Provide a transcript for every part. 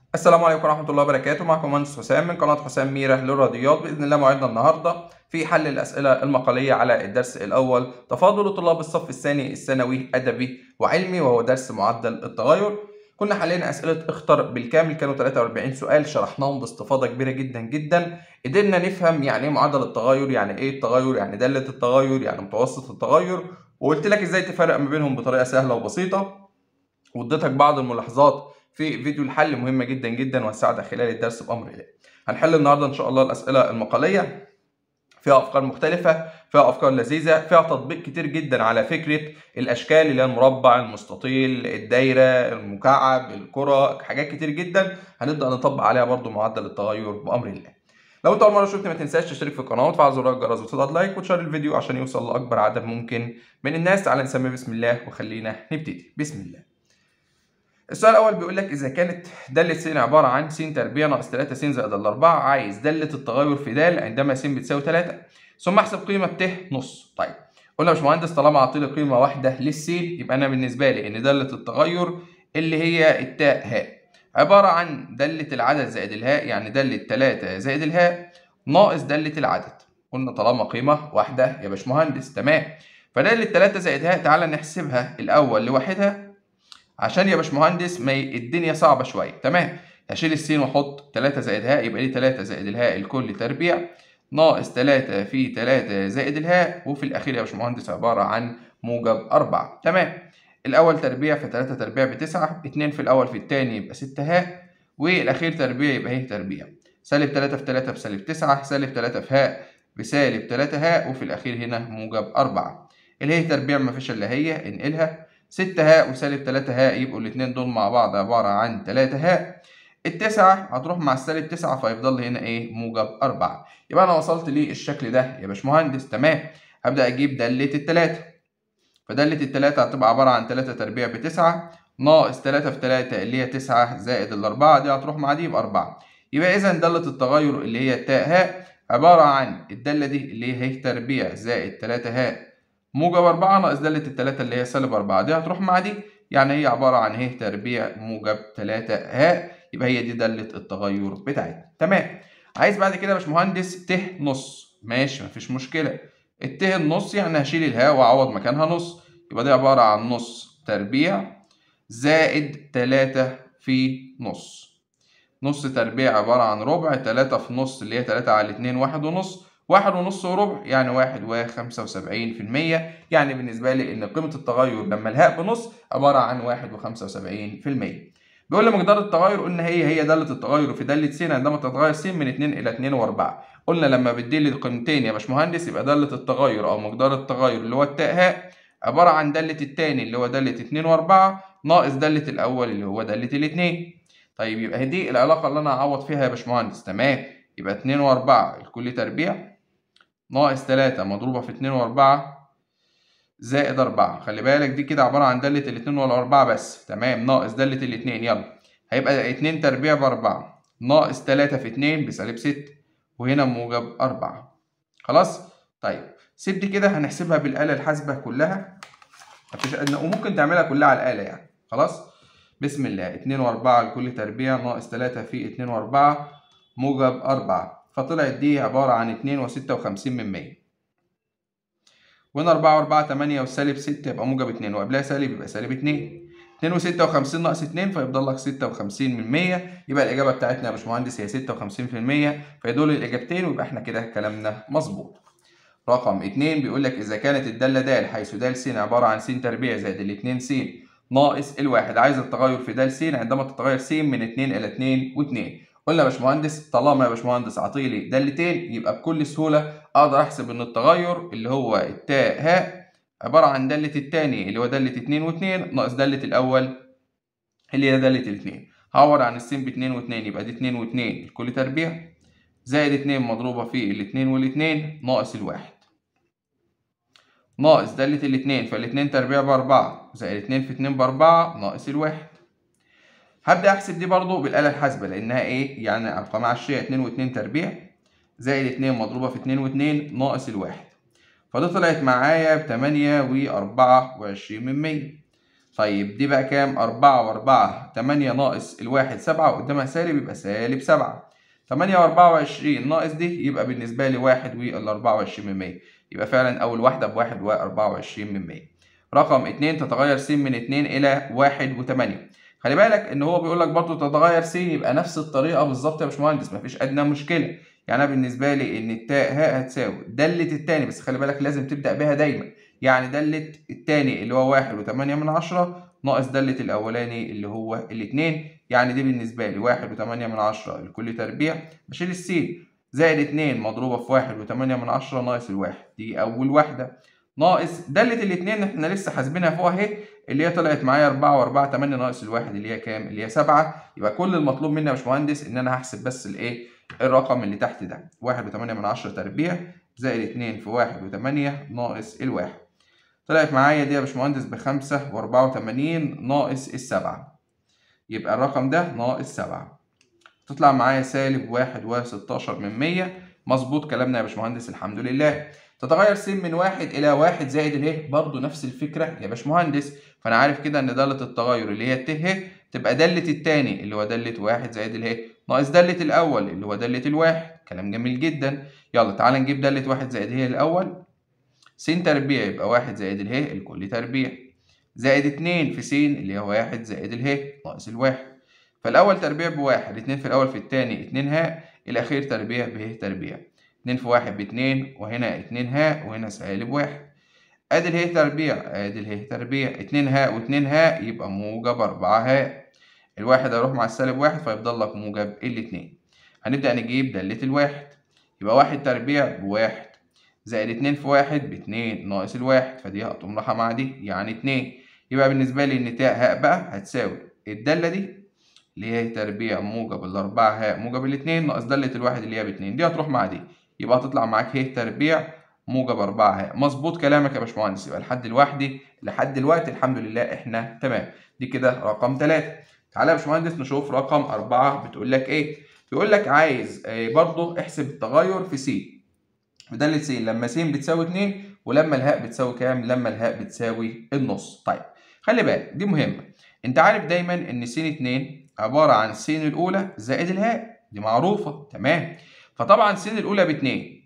السلام عليكم ورحمة الله وبركاته معكم مهندس حسام من قناة حسام ميرة للرياضيات بإذن الله موعدنا النهاردة في حل الأسئلة المقالية على الدرس الأول تفاضل طلاب الصف الثاني الثانوي أدبي وعلمي وهو درس معدل التغير كنا حلينا أسئلة اختر بالكامل كانوا 43 سؤال شرحناهم باستفاضة كبيرة جدا جدا قدرنا نفهم يعني إيه معدل التغير يعني إيه التغير يعني دالة التغير يعني متوسط التغير وقلت لك إزاي تفرق ما بينهم بطريقة سهلة وبسيطة واديتك بعض الملاحظات في فيديو الحل مهمه جدا جدا وهتساعدك خلال الدرس بامر الله. هنحل النهارده ان شاء الله الاسئله المقاليه فيها افكار مختلفه، فيها افكار لذيذه، فيها تطبيق كتير جدا على فكره الاشكال اللي هي المربع، المستطيل، الدايره، المكعب، الكره، حاجات كتير جدا هنبدا نطبق عليها برضو معدل التغير بامر الله. لو انت اول مره شفت ما تنساش تشترك في القناه وتفعل زر الجرس وتضغط لايك وتشير الفيديو عشان يوصل لاكبر عدد ممكن من الناس تعالى نسمي بسم الله وخلينا نبتدي بسم الله. السؤال الأول بيقول لك إذا كانت دالة س عبارة عن س تربيع ناقص 3 س زائد الأربعة عايز دالة التغير في د عندما س بتساوي 3 ثم احسب قيمة ت نص طيب قلنا يا باشمهندس طالما عطيلي قيمة واحدة للسين يبقى أنا بالنسبة لي إن دالة التغير اللي هي التاء هاء عبارة عن دالة العدد زائد الهاء يعني دالة 3 زائد الهاء ناقص دالة العدد قلنا طالما قيمة واحدة يا باشمهندس تمام فدالة 3 زائد هاء تعالى نحسبها الأول لوحدها عشان يا باشمهندس ما ي... الدنيا صعبه شويه تمام هشيل السين واحط 3 زائد هاء يبقى لي 3 زائد الهاء الكل تربيع ناقص 3 في 3 زائد الهاء وفي الاخير يا باشمهندس عباره عن موجب 4 تمام الاول تربيع في 3 تربيع ب 9 2 في الاول في الثاني يبقى 6 هاء والاخير تربيع يبقى اهي تربيع سالب 3 في 3 بسالب 9 سالب 3 في هاء بسالب 3 هاء وفي الاخير هنا موجب 4 اللي هي تربيع ما فيش الا هي انقلها 6 هاء وسالب 3 هاء يبقوا الاثنين دول مع بعض عبارة عن 3 هاء التسعة هتروح مع السالب 9 فيفضل لي هنا ايه موجب 4 يبقى انا وصلت للشكل ده يا باشمهندس تمام هبدأ اجيب دالة التلاتة فدالة التلاتة هتبقى عبارة عن 3 تربيع بتسعة ناقص 3 في 3 اللي هي 9 زائد الأربعة دي هتروح مع دي بأربعة يبقى إذا دالة التغير اللي هي التاء هاء عبارة عن الدالة دي اللي هي تربيع زائد 3 هاء موجب 4 ناقص دالة التلاتة اللي هي سالب 4 دي هتروح مع دي يعني هي عبارة عن ه تربيع موجب 3 هاء يبقى هي دي دالة التغير بتاعتنا تمام عايز بعد كده يا باشمهندس ت نص ماشي مفيش مشكلة الت النص يعني هشيل الهاء واعوض مكانها نص يبقى دي عبارة عن نص تربيع زائد 3 في نص نص تربيع عبارة عن ربع 3 في نص اللي هي 3 على 2 واحد ونص واحد ونص وربع يعني واحد وخمسة وسبعين في المية يعني بالنسبة لي إن قيمة التغير لما الهاء بنص عبارة عن واحد وخمسة وسبعين في المية بيقول لي مقدار التغير قلنا هي هي دالة التغير في دالة س عندما تتغير س من 2 إلى 2 و4 قلنا لما بدي لي القيمتين يا باشمهندس يبقى دالة التغير أو مقدار التغير اللي هو التاء هاء عبارة عن دالة التاني اللي هو دالة 2 و4 ناقص دالة الأول اللي هو دالة الاتنين طيب يبقى دي العلاقة اللي أنا هعوض فيها يا باشمهندس تمام يبقى 2 و4 الكل تربيع ناقص تلاتة مضروبة في اتنين وأربعة زائد أربعة خلي بالك دي كده عبارة عن دالة الاتنين والأربعة بس تمام ناقص دالة الاتنين يلا هيبقى اتنين تربيع بأربعة ناقص تلاتة في اتنين بسالب ستة وهنا موجب أربعة خلاص طيب سيب دي كده هنحسبها بالآلة الحاسبة كلها مفيش وممكن تعملها كلها على الآلة يعني خلاص بسم الله اتنين وأربعة لكل تربيع ناقص تلاتة في اتنين وأربعة موجب أربعة فطلعت دي عبارة عن اتنين وستة وخمسين من مية وهنا أربعة وأربعة تمانية وسالب ستة يبقى موجب اتنين وقبلها سالب يبقى سالب اتنين اتنين وستة وخمسين ناقص اتنين فيفضل لك ستة وخمسين من مية يبقى الإجابة بتاعتنا يا باشمهندس هي ستة وخمسين في المية فدول الإجابتين ويبقى احنا كده كلامنا مظبوط رقم اتنين بيقول لك إذا كانت الدالة د حيث د س عبارة عن س تربيع زائد الاتنين س ناقص الواحد عايز التغير في د س عندما تتغير س من اتنين إلى اتنين واتنين قلنا يا باشمهندس طالما يا باشمهندس عطيلي دالتين يبقى بكل سهوله اقدر احسب ان التغير اللي هو التاء هاء عباره عن داله الثاني اللي هو داله 2 و2 ناقص داله الاول اللي هي داله الاثنين هعوض عن السين ب 2 و2 يبقى دي 2 و2 الكل تربيع زائد 2 مضروبه في الاثنين والاثنين ناقص الواحد ناقص داله الاثنين فالاثنين تربيع باربعه زائد 2 في 2 باربعه ناقص الواحد هبدأ أحسب دي برضو بالآلة الحاسبة لأنها إيه؟ يعني أرقام عشرية اتنين واتنين تربيع زائد اتنين مضروبة في اتنين واتنين ناقص الواحد فدي طلعت معايا بتمانية وأربعة وعشرين من مية طيب دي بقى كام؟ أربعة وأربعة تمانية ناقص الواحد سبعة وقدامها سالب يبقى سالب سبعة تمانية وأربعة وعشرين ناقص دي يبقى بالنسبة لي واحد والأربعة وعشرين من مية يبقى فعلا أول واحدة بواحد وأربعة وعشرين من مية رقم اتنين تتغير س من اتنين إلى واحد وتمانية خلي بالك إن هو بيقول لك برضه تتغير س يبقى نفس الطريقة بالظبط يا باشمهندس مفيش أدنى مشكلة يعني أنا بالنسبة لي إن التاء هاء هتساوي دالة التاني بس خلي بالك لازم تبدأ بيها دايما يعني دالة التاني اللي هو واحد وتمانية من عشرة ناقص دالة الأولاني اللي هو الاتنين يعني دي بالنسبة لي واحد وتمانية من عشرة لكل تربيع بشيل السين زائد اتنين مضروبة في واحد وتمانية من عشرة ناقص الواحد دي أول واحدة ناقص دالة الاتنين احنا لسه حاسبينها فوق اهي اللي هي طلعت معايا أربعة وأربعة تمانية ناقص الواحد اللي هي كام؟ اللي هي سبعة يبقى كل المطلوب مني يا باشمهندس إن أنا هحسب بس الإيه؟ الرقم اللي تحت ده واحد وتمانية من عشرة تربيع زائد اتنين في واحد وتمانية ناقص الواحد طلعت معايا دي يا باشمهندس بخمسة وأربعة وتمانين ناقص السبعة يبقى الرقم ده ناقص سبعة تطلع معايا سالب واحد وستاشر من مية مظبوط كلامنا يا باشمهندس الحمد لله تتغير س من واحد إلى واحد زائد اله برضه نفس الفكرة يا باشمهندس فأنا عارف كده إن دالة التغير اللي هي الت ه تبقى دالة التاني اللي هو دالة واحد زائد اله ناقص دالة الأول اللي هو دالة الواحد كلام جميل جدا يلا تعال نجيب دالة واحد زائد ه الأول س تربيع يبقى واحد زائد اله الكل تربيع زائد اتنين في س اللي هو واحد زائد اله ناقص الواحد فالأول تربيع بواحد اتنين في الأول في التاني اتنين هاء الأخير تربيع به تربيع اتنين في واحد باتنين وهنا اتنين هاء وهنا سالب واحد ادي اله تربيع ادي اله تربيع اتنين هاء واتنين هاء يبقى موجب أربعة هاء الواحد هيروح مع السالب واحد فيفضل لك موجب الاتنين هنبدأ نجيب دالة الواحد يبقى واحد تربيع بواحد زائد اتنين في واحد باتنين ناقص الواحد فدي هتقوم رايحة مع دي يعني اتنين يبقى بالنسبة لي إن تاء هاء بقى هتساوي الدالة دي اللي هي تربيع موجب الأربعة هاء موجب الاتنين ناقص دالة الواحد اللي هي باتنين دي هتروح مع دي يبقى هتطلع معاك ه تربيع موجب أربعة هاء مظبوط كلامك يا باشمهندس يبقى لحد دلوقتي لحد دلوقتي الحمد لله إحنا تمام دي كده رقم تلاتة تعالى يا باشمهندس نشوف رقم أربعة بتقول لك إيه بيقول لك عايز برضه احسب التغير في س بدالة س لما س بتساوي 2 ولما الهاء بتساوي كام؟ لما الهاء بتساوي النص. طيب خلي بالك دي مهمة. أنت عارف دايما إن س 2 عبارة عن س الأولى زائد الهاء، دي معروفة تمام. فطبعا س الأولى ب 2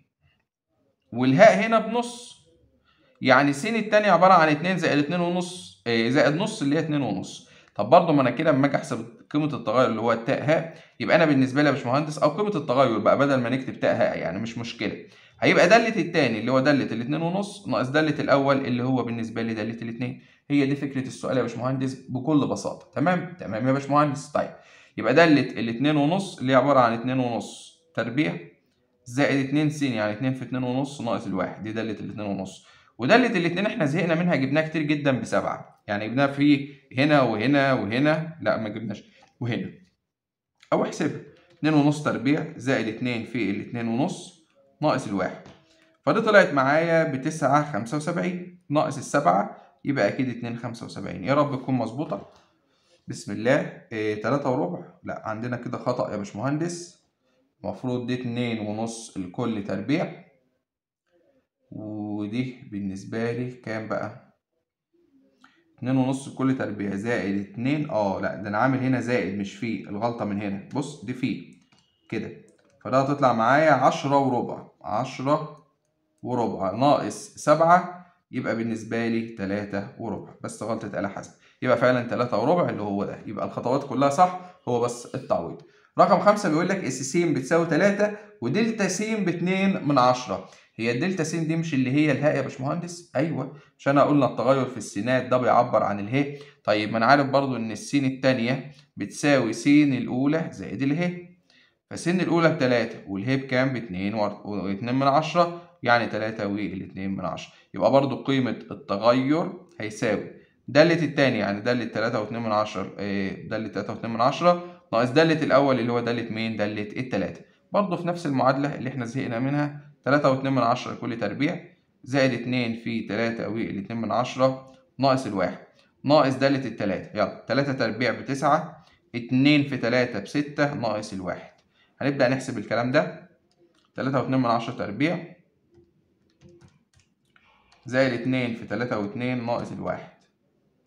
والهاء هنا بنص. يعني س التانية عبارة عن 2 زائد 2 ونص زائد نص اللي هي 2 ونص. طب برضه ما انا كده اما اجي احسب قيمه التغير اللي هو التاء هاء يبقى انا بالنسبه لي يا باشمهندس او قيمه التغير بقى بدل ما نكتب تاء هاء يعني مش مشكله هيبقى دالة التاني اللي هو دالة الاتنين ونص ناقص دالة الأول اللي هو بالنسبة لي دالة الاتنين هي دي فكرة السؤال يا باشمهندس بكل بساطة تمام تمام يا باشمهندس طيب يبقى دالة الاتنين ونص اللي هي عبارة عن اتنين ونص تربيع زائد اتنين س يعني اتنين في اتنين ونص ناقص الواحد دي دالة الاتنين ونص ودالة الاتنين احنا زهقنا منها جبناها كتير جدا بسبعة يعني جبناها في هنا وهنا وهنا لا ما جبناش وهنا أو احسبها اتنين ونص تربيع زائد اتنين في الاتنين ونص ناقص الواحد فدي طلعت معايا بتسعة خمسة وسبعين ناقص السبعة يبقى أكيد اتنين خمسة وسبعين يا رب تكون مظبوطة بسم الله إيه تلاتة وربع لا عندنا كده خطأ يا باشمهندس المفروض دي اتنين ونص الكل تربيع ودي بالنسبة لي كام بقى اتنين ونص الكل تربيع زائد اتنين اه لا ده أنا عامل هنا زائد مش في الغلطة من هنا بص دي في كده فده هتطلع معايا عشرة وربع عشرة وربع ناقص سبعة يبقى بالنسبة لي تلاتة وربع بس غلطة آلة حسن يبقى فعلا تلاتة وربع اللي هو ده يبقى الخطوات كلها صح هو بس التعويض رقم خمسة بيقول لك اس س بتساوي تلاتة ودلتا س باتنين من عشرة هي الدلتا س دي مش اللي هي الهاء يا باشمهندس ايوه مش انا قلنا التغير في السينات ده بيعبر عن الهاء طيب ما انا عارف برضو ان السين التانية بتساوي س الاولى زائد الهاء فسن الأولى بتلاتة والهي بكام؟ باتنين واتنين من عشرة يعني تلاتة والاتنين من عشرة يبقى برضو قيمة التغير هيساوي دالة التاني يعني دالة تلاتة واتنين من عشرة دالة تلاتة واتنين من عشرة ناقص دالة الأول اللي هو دالة مين؟ دالة التلاتة برضو في نفس المعادلة اللي احنا زهقنا منها تلاتة واتنين من عشرة كل تربيع زائد اتنين في تلاتة والاتنين من عشرة ناقص الواحد ناقص دالة التلاتة يلا تلاتة تربيع بتسعة اتنين في تلاتة بستة ناقص الواحد هنبدأ نحسب الكلام ده تلاتة واتنين من عشرة تربيع زائد اتنين في تلاتة واتنين ناقص الواحد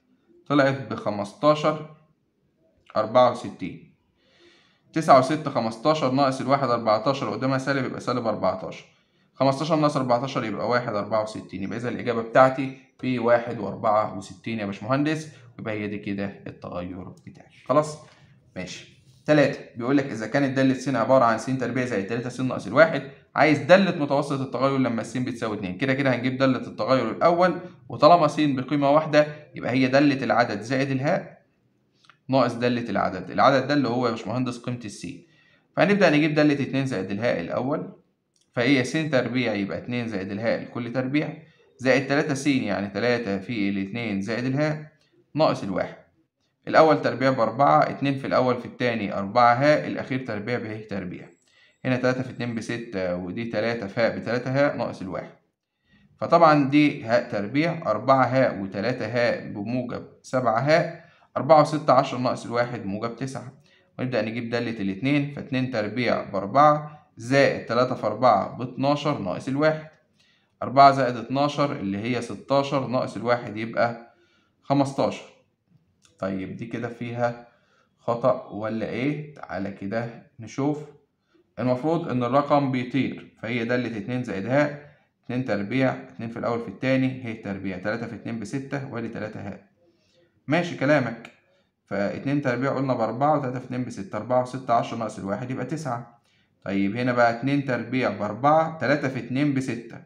طلعت بخمستاشر أربعة وستين تسعة وستة خمستاشر ناقص الواحد أربعتاشر قدامها سالب يبقى سالب أربعتاشر خمستاشر ناقص أربعتاشر يبقى واحد أربعة وستين يبقى إذا الإجابة بتاعتي في واحد وأربعة وستين يا باشمهندس يبقى هي دي كده التغير بتاعي خلاص ماشي تلاتة بيقول لك إذا كانت دالة س عبارة عن س تربيع زائد تلاتة س ناقص الواحد عايز دالة متوسط التغير لما س بتساوي اتنين كده كده هنجيب دالة التغير الأول وطالما س بقيمة واحدة يبقى هي دالة العدد زائد الهاء ناقص دالة العدد العدد ده اللي هو يا باشمهندس قيمة السين فهنبدأ نجيب دالة اتنين زائد الهاء الأول فهي س تربيع يبقى اتنين زائد الهاء لكل تربيع زائد تلاتة س يعني تلاتة في الاتنين زائد الهاء ناقص الواحد الأول تربيع بأربعة اتنين في الأول في التاني أربعة هاء الأخير تربيع به تربيع هنا تلاتة في اتنين بستة ودي تلاتة فاء بتلاتة هاء ناقص الواحد فطبعا دي هاء تربيع أربعة هاء وتلاتة هاء بموجب سبعة هاء أربعة وستة عشرة ناقص الواحد موجب تسعة ونبدأ نجيب دالة الاتنين فاتنين تربيع بأربعة زائد تلاتة في أربعة باتناشر ناقص الواحد أربعة زائد اتناشر اللي هي ستاشر ناقص الواحد يبقى خمستاشر طيب دي كده فيها خطأ ولا ايه تعالى كده نشوف المفروض ان الرقم بيطير فهي دالة اتنين زائد هاء اتنين تربيع اتنين في الاول في التاني هي تربيع تلاتة في اتنين بستة وادي تلاتة هاء ماشي كلامك فاتنين تربيع قلنا بأربعة وتلاتة في اتنين بستة أربعة وستة عشرة ناقص الواحد يبقى تسعة طيب هنا بقى اتنين تربيع بأربعة تلاتة في اتنين بستة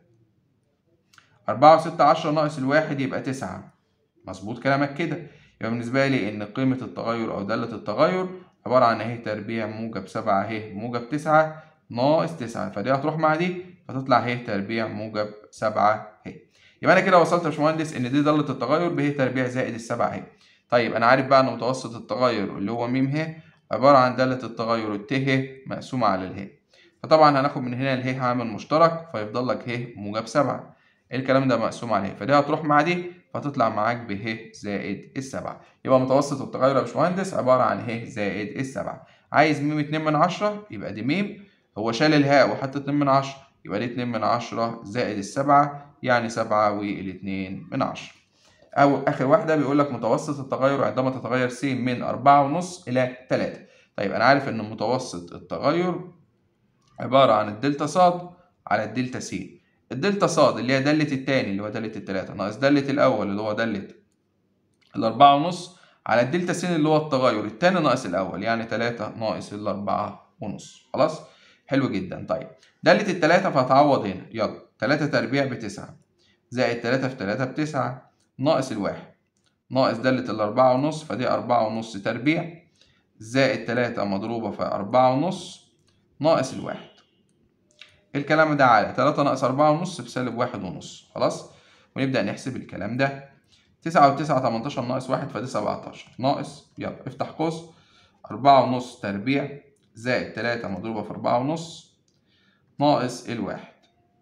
أربعة وستة عشرة ناقص الواحد يبقى تسعة مظبوط كلامك كده يبقى بالنسبة لي إن قيمة التغير أو دالة التغير عبارة عن أهي تربيع موجب سبعة أهي موجب تسعة ناقص تسعة فدي هتروح مع دي فتطلع أهي تربيع موجب سبعة أهي يبقى أنا كده وصلت يا باشمهندس إن دي دالة التغير به تربيع زائد السبعة أهي طيب أنا عارف بقى إن متوسط التغير اللي هو م ه عبارة عن دالة التغير الت ه مقسومة على اله فطبعا هناخد من هنا اله عامل مشترك فيفضل لك ه موجب سبعة الكلام ده مقسوم عليه فدي هتروح مع دي فتطلع معاك ب ه زائد السبعة يبقى متوسط التغير يا باشمهندس عبارة عن ه زائد السبعة عايز م اتنين من عشرة يبقى دي م هو شال الهاء وحط اتنين من عشرة يبقى دي اتنين من عشرة زائد السبعة يعني سبعة والاتنين من عشرة أو آخر واحدة بيقول لك متوسط التغير عندما تتغير س من أربعة ونص إلى تلاتة طيب أنا عارف إن متوسط التغير عبارة عن الدلتا صاد على الدلتا س الدلتا صاد اللي هي دالة التاني اللي هو دالة التلاتة ناقص دالة الأول اللي هو دالة الأربعة ونص على الدلتا س اللي هو التغير التاني ناقص الأول يعني تلاتة ناقص الأربعة ونص خلاص حلو جدا طيب دالة التلاتة فهتعوض هنا يلا تلاتة تربيع بتسعة زائد تلاتة في تلاتة بتسعة ناقص الواحد ناقص دالة الأربعة ونص فدي أربعة ونص تربيع زائد تلاتة مضروبة في أربعة ونص ناقص الواحد الكلام ده على تلاتة ناقص أربعة ونص بسالب واحد ونص خلاص ونبدأ نحسب الكلام ده تسعة وتسعة تمنتاشر ناقص واحد فدي سبعتاشر ناقص يلا افتح قوس أربعة ونص تربيع زائد تلاتة مضروبة في أربعة ونص ناقص الواحد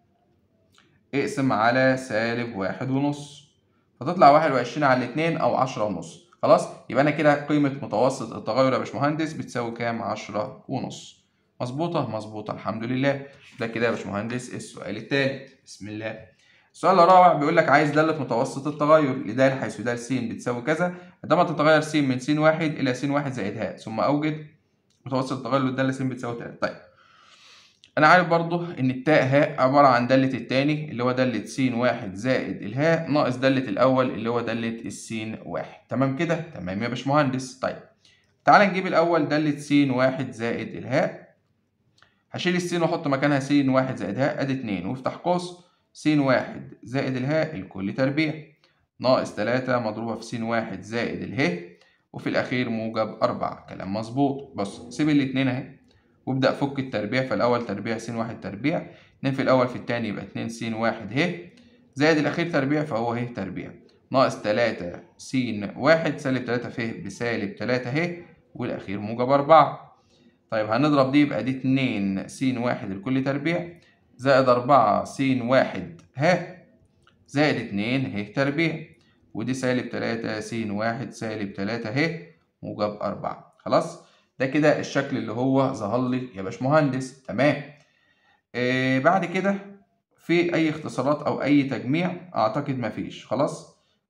اقسم على سالب واحد ونص فتطلع واحد وعشرين على الاتنين أو عشرة ونص خلاص يبقى أنا كده قيمة متوسط التغير يا باشمهندس بتساوي كام عشرة ونص مظبوطة مظبوطة الحمد لله ده كده يا باشمهندس السؤال التالت بسم الله السؤال الرابع بيقول لك عايز دالة متوسط التغير لدال حيث دال س بتساوي كذا عندما تتغير س من س واحد إلى س واحد زائد ه ثم أوجد متوسط التغير للدالة س بتساوي تلاتة طيب أنا عارف برضو إن التاء هاء عبارة عن دالة التاني اللي هو دالة س واحد زائد الهاء ناقص دالة الأول اللي هو دالة السين واحد تمام كده؟ تمام يا باشمهندس طيب تعال نجيب الأول دالة س واحد زائد الهاء هشيل السين واحط مكانها س واحد زائد هاء ادي اتنين وافتح قوس س واحد زائد الهاء الكل تربيع ناقص تلاتة مضروبة في س واحد زائد اله وفي الأخير موجب أربعة كلام مظبوط بص سيب الاتنين اهي وابدأ فك التربيع فالأول تربيع س واحد تربيع اتنين في الأول في التاني يبقى اتنين س واحد ه زائد الأخير تربيع فهو ه تربيع ناقص تلاتة س واحد سالب تلاتة ف بسالب تلاتة ه والأخير موجب أربعة طيب هنضرب دي يبقى دي اتنين س واحد الكل تربيع زائد أربعة س واحد ه زائد اتنين ه تربيع ودي سالب تلاتة س واحد سالب تلاتة ه موجب أربعة خلاص ده كده الشكل اللي هو ظهر لي يا باشمهندس تمام آه بعد كده في أي اختصارات أو أي تجميع أعتقد مفيش خلاص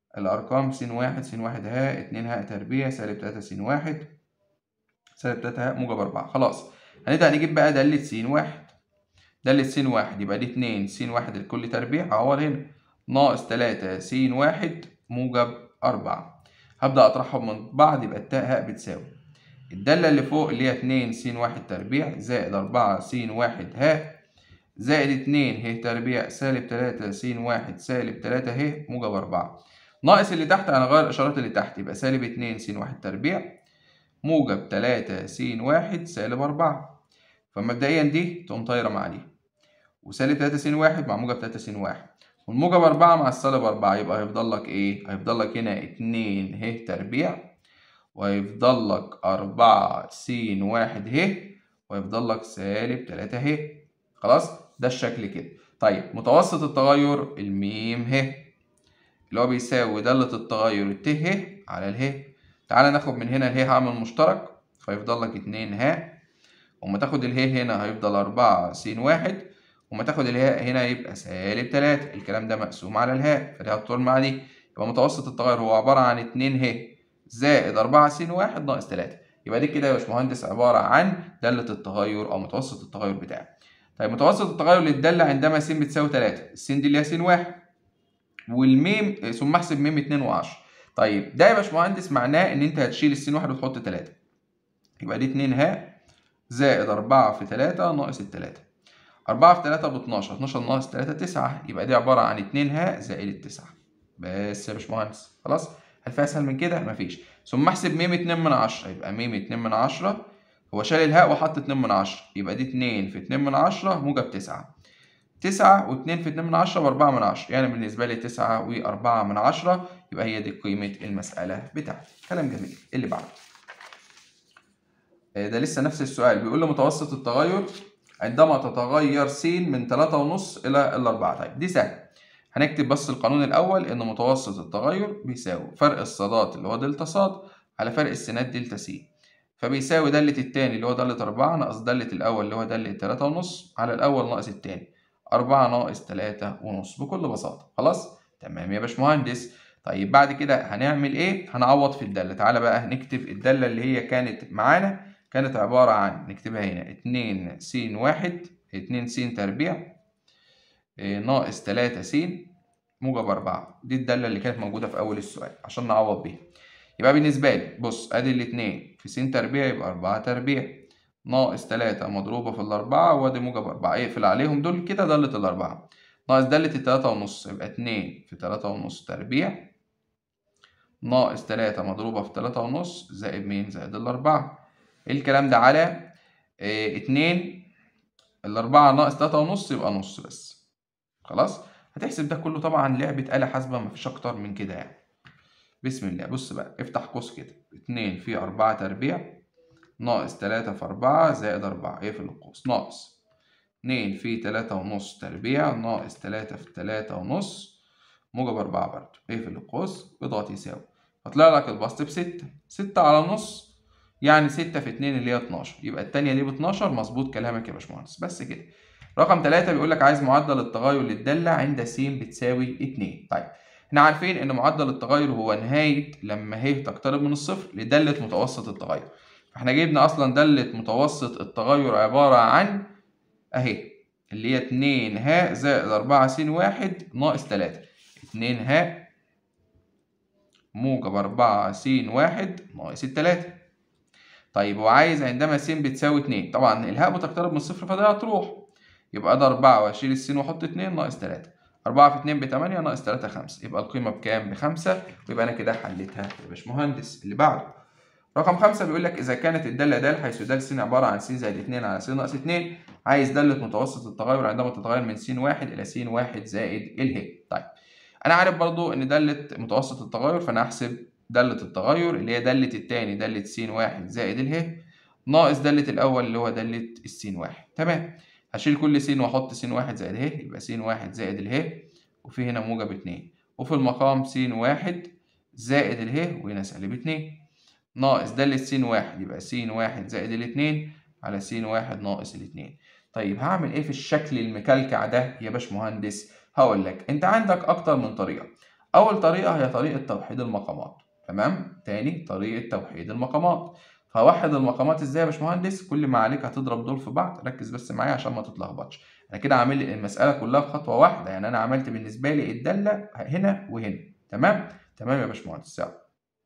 الأرقام س واحد س واحد ها اتنين ها تربيع سالب تلاتة س واحد سالب تلاتة ها موجب أربعة خلاص هنبدأ نجيب بقى دالة س واحد دالة س واحد يبقى دي اتنين س واحد لكل تربيع أعوض هنا ناقص تلاتة س واحد موجب أربعة هبدأ أطرحهم من بعض يبقى التاء هاء بتساوي الدالة اللي فوق اللي هي اتنين س واحد تربيع زائد أربعة س واحد ها زائد اتنين ه تربيع سالب تلاتة س واحد سالب تلاتة ه موجب أربعة ناقص اللي تحت هنغير الإشارات اللي تحت يبقى سالب اتنين س واحد تربيع موجب تلاتة س واحد سالب أربعة فمبدئيا دي تقوم طايرة مع دي وسالب تلاتة س واحد مع موجب تلاتة س واحد والموجب أربعة مع السالب أربعة يبقى هيفضل لك إيه؟ هيفضل لك هنا اتنين ه تربيع وهيفضل لك أربعة س واحد ه ويفضل لك سالب تلاتة ه خلاص ده الشكل كده طيب متوسط التغير الميم ه اللي هو بيساوي دالة التغير الت ه على اله تعالى ناخد من هنا اله عامل مشترك فيفضل لك اتنين ه وما تاخد اله هنا هيفضل أربعة س واحد وما تاخد الهاء هنا يبقى سالب تلاتة الكلام ده مقسوم على الهاء فدي هتطول مع دي يبقى متوسط التغير هو عبارة عن اتنين ه زائد أربعة س واحد ناقص تلاتة يبقى دي كده يا باشمهندس عبارة عن دالة التغير أو متوسط التغير بتاعي طيب متوسط التغير للدالة عندما س بتساوي تلاتة الس دي اللي هي س واحد والميم ثم احسب ميم اتنين وعشرة طيب ده يا باشمهندس معناه إن أنت هتشيل السين واحد وتحط تلاتة يبقى دي اتنين ه زائد أربعة في تلاتة ناقص التلاتة أربعة في تلاتة باتناشر اتناشر ناقص تلاتة تسعة يبقى دي عبارة عن اتنين ها زائد التسعة بس يا باشمهندس خلاص هل في أسهل من كده؟ مفيش ثم احسب ميم اتنين من عشرة يبقى ميم اتنين من عشرة هو شال الهاء وحط اتنين من عشرة يبقى دي اتنين في اتنين من عشرة موجب تسعة تسعة واتنين في اتنين من عشرة بأربعة من عشرة يعني بالنسبة لي تسعة وأربعة من عشرة يبقى هي دي قيمة المسألة بتاعتي كلام جميل اللي بعده ده لسه نفس السؤال بيقول لي متوسط التغير عندما تتغير س من تلاتة ونص إلى الأربعة طيب دي سهلة هنكتب بس القانون الأول إن متوسط التغير بيساوي فرق الصادات اللي هو دلتا صاد على فرق السينات دلتا س فبيساوي دالة التاني اللي هو دالة أربعة ناقص دالة الأول اللي هو دالة تلاتة ونص على الأول ناقص التاني أربعة ناقص تلاتة ونص بكل بساطة خلاص تمام يا باشمهندس طيب بعد كده هنعمل إيه؟ هنعوض في الدالة تعالى بقى نكتب الدالة اللي هي كانت معانا كانت عبارة عن نكتبها هنا اتنين س واحد اتنين س تربيع ناقص تلاتة س موجب أربعة دي الدالة اللي كانت موجودة في أول السؤال عشان نعوض بيها يبقى بالنسبة لي بص أدي الاتنين في س تربيع يبقى أربعة تربيع ناقص تلاتة مضروبة في الأربعة وأدي موجب أربعة اقفل عليهم دول كده دالة الأربعة ناقص دالة التلاتة ونص يبقى اتنين في تلاتة ونص تربيع ناقص تلاتة مضروبة في تلاتة ونص زائد مين زائد الأربعة الكلام ده على اه اتنين الأربعة ناقص تلاتة ونص يبقى نص بس خلاص هتحسب ده كله طبعا لعبة آلة حاسبة مفيش أكتر من كده يعني بسم الله بص بقى افتح قوس كده اتنين في أربعة تربيع ناقص تلاتة في أربعة زائد أربعة اقفل القوس ناقص اتنين في تلاتة ونص تربيع ناقص تلاتة في تلاتة ونص موجب أربعة برضه اقفل القوس اضغط يساوي هطلع لك البسط بستة ستة على نص يعني ستة في اتنين اللي هي اتناشر يبقى التانية دي باتناشر مظبوط كلامك يا باشمهندس بس كده رقم تلاتة بيقول لك عايز معدل التغير للدالة عند س بتساوي اتنين طيب احنا عارفين ان معدل التغير هو نهاية لما ه تقترب من الصفر لدالة متوسط التغير فاحنا جبنا اصلا دالة متوسط التغير عبارة عن اهي اللي هي اتنين ه زائد أربعة س واحد ناقص تلاتة اتنين ه موجب أربعة س واحد ناقص التلاتة طيب وعايز عندما س بتساوي اتنين طبعا الهاء بتقترب من الصفر فده هتروح يبقى ده أربعة وأشيل السين وأحط اتنين ناقص تلاتة أربعة في اتنين بتمانية ناقص تلاتة خمسة يبقى القيمة بكام؟ بخمسة ويبقى أنا كده حليتها يا باشمهندس اللي بعده رقم خمسة بيقول لك إذا كانت الدالة د حيث د س عبارة عن س زائد اتنين على س ناقص اتنين عايز دالة متوسط التغير عندما تتغير من س واحد إلى س واحد زائد اله طيب أنا عارف برضو إن دالة متوسط التغير فأنا هحسب دالة التغير اللي هي دالة التاني دالة س واحد زائد اله ناقص دالة الأول اللي هو دالة السين واحد تمام هشيل كل س وأحط س واحد زائد ه يبقى س واحد زائد اله وفي هنا موجب اتنين وفي المقام س واحد زائد اله وهنا سالب اتنين ناقص دالة س واحد يبقى س واحد زائد الاتنين على س واحد ناقص الاتنين طيب هعمل ايه في الشكل المكلكع ده يا باشمهندس هقول لك انت عندك اكتر من طريقة أول طريقة هي طريقة توحيد المقامات تمام تاني طريقة توحيد المقامات فوحد المقامات ازاي يا باشمهندس كل ما عليك هتضرب دول في بعض ركز بس معايا عشان ما تتلخبطش انا كده عامل المساله كلها في خطوه واحده يعني انا عملت بالنسبه لي الداله هنا وهنا تمام تمام يا باشمهندس يلا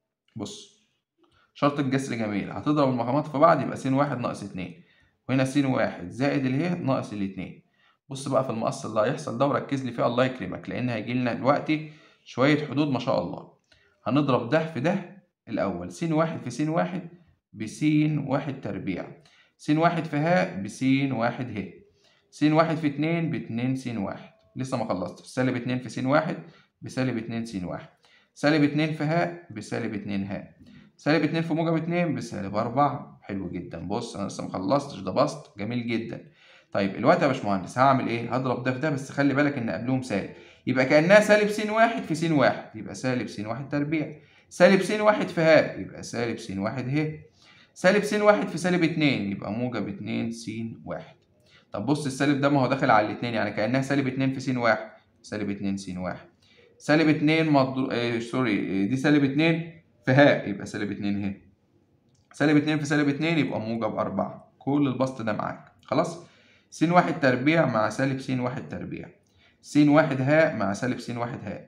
بص شرط الجسر جميل هتضرب المقامات في بعض يبقى س واحد ناقص اتنين وهنا س واحد زائد اله ناقص الاتنين بص بقى في المقص اللي هيحصل ده وركز لي فيه الله يكرمك لان هيجي لنا دلوقتي شويه حدود ما شاء الله هنضرب ده في ده الاول س واحد في س واحد بس واحد تربيع س واحد في ه بس واحد ه س واحد في اتنين باتنين س واحد لسه ما خلصتش سالب اتنين في س واحد بسالب اتنين س واحد سالب اتنين في ه بسالب اتنين ه سالب اتنين في موجب اتنين بسالب أربعة حلو جدا بص أنا لسه مخلصتش ده بسط جميل جدا طيب الوقت يا باشمهندس هعمل إيه؟ هضرب ده في ده بس خلي بالك إن قبلهم سالب يبقى كأنها سالب س واحد في س واحد يبقى سالب س واحد تربيع سالب س واحد في ه يبقى سالب س واحد ه سالب س واحد في سالب اتنين يبقى موجب اتنين س واحد طب بص السالب ده ما هو داخل على الاتنين يعني كأنها سالب اتنين في س واحد سالب اتنين س واحد سالب اتنين مضروب آه سوري دي سالب اتنين في ه يبقى سالب اتنين ه سالب اتنين في سالب اتنين يبقى موجب أربعة كل البسط ده معاك خلاص س واحد تربيع مع سالب س واحد تربيع س واحد ه مع سالب س واحد ه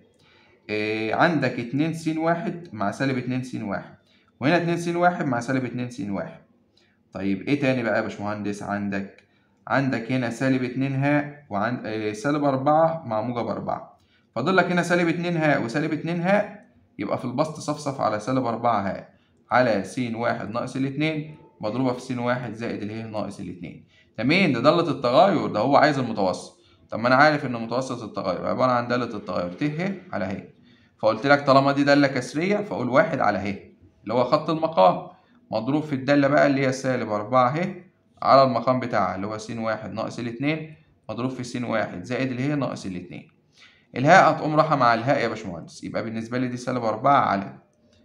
إيه عندك اتنين س واحد مع سالب اتنين س واحد وهنا اتنين س واحد مع سالب اتنين س واحد طيب ايه تاني بقى يا باشمهندس عندك عندك هنا سالب اتنين ه وعند إيه سالب أربعة مع موجب أربعة فاضل لك هنا سالب اتنين ه وسالب اتنين ه يبقى في البسط صفصف على سالب أربعة ه على س واحد ناقص الاتنين مضروبة في س واحد زائد اله ناقص الاتنين ده مين ده دالة التغير ده هو عايز المتوسط طب ما انا عارف ان متوسط التغير عبارة عن دالة التغير ت ه على ه فقلت لك طالما دي دالة كسرية فأقول واحد على ه اللي هو خط المقام مضروب في الدالة بقى اللي هي سالب أربعة ه على المقام بتاعها اللي هو س واحد ناقص الاتنين مضروب في س واحد زائد اله ناقص الاتنين الهاء هتقوم رايحة مع الهاء يا باشمهندس يبقى بالنسبة لي دي سالب أربعة على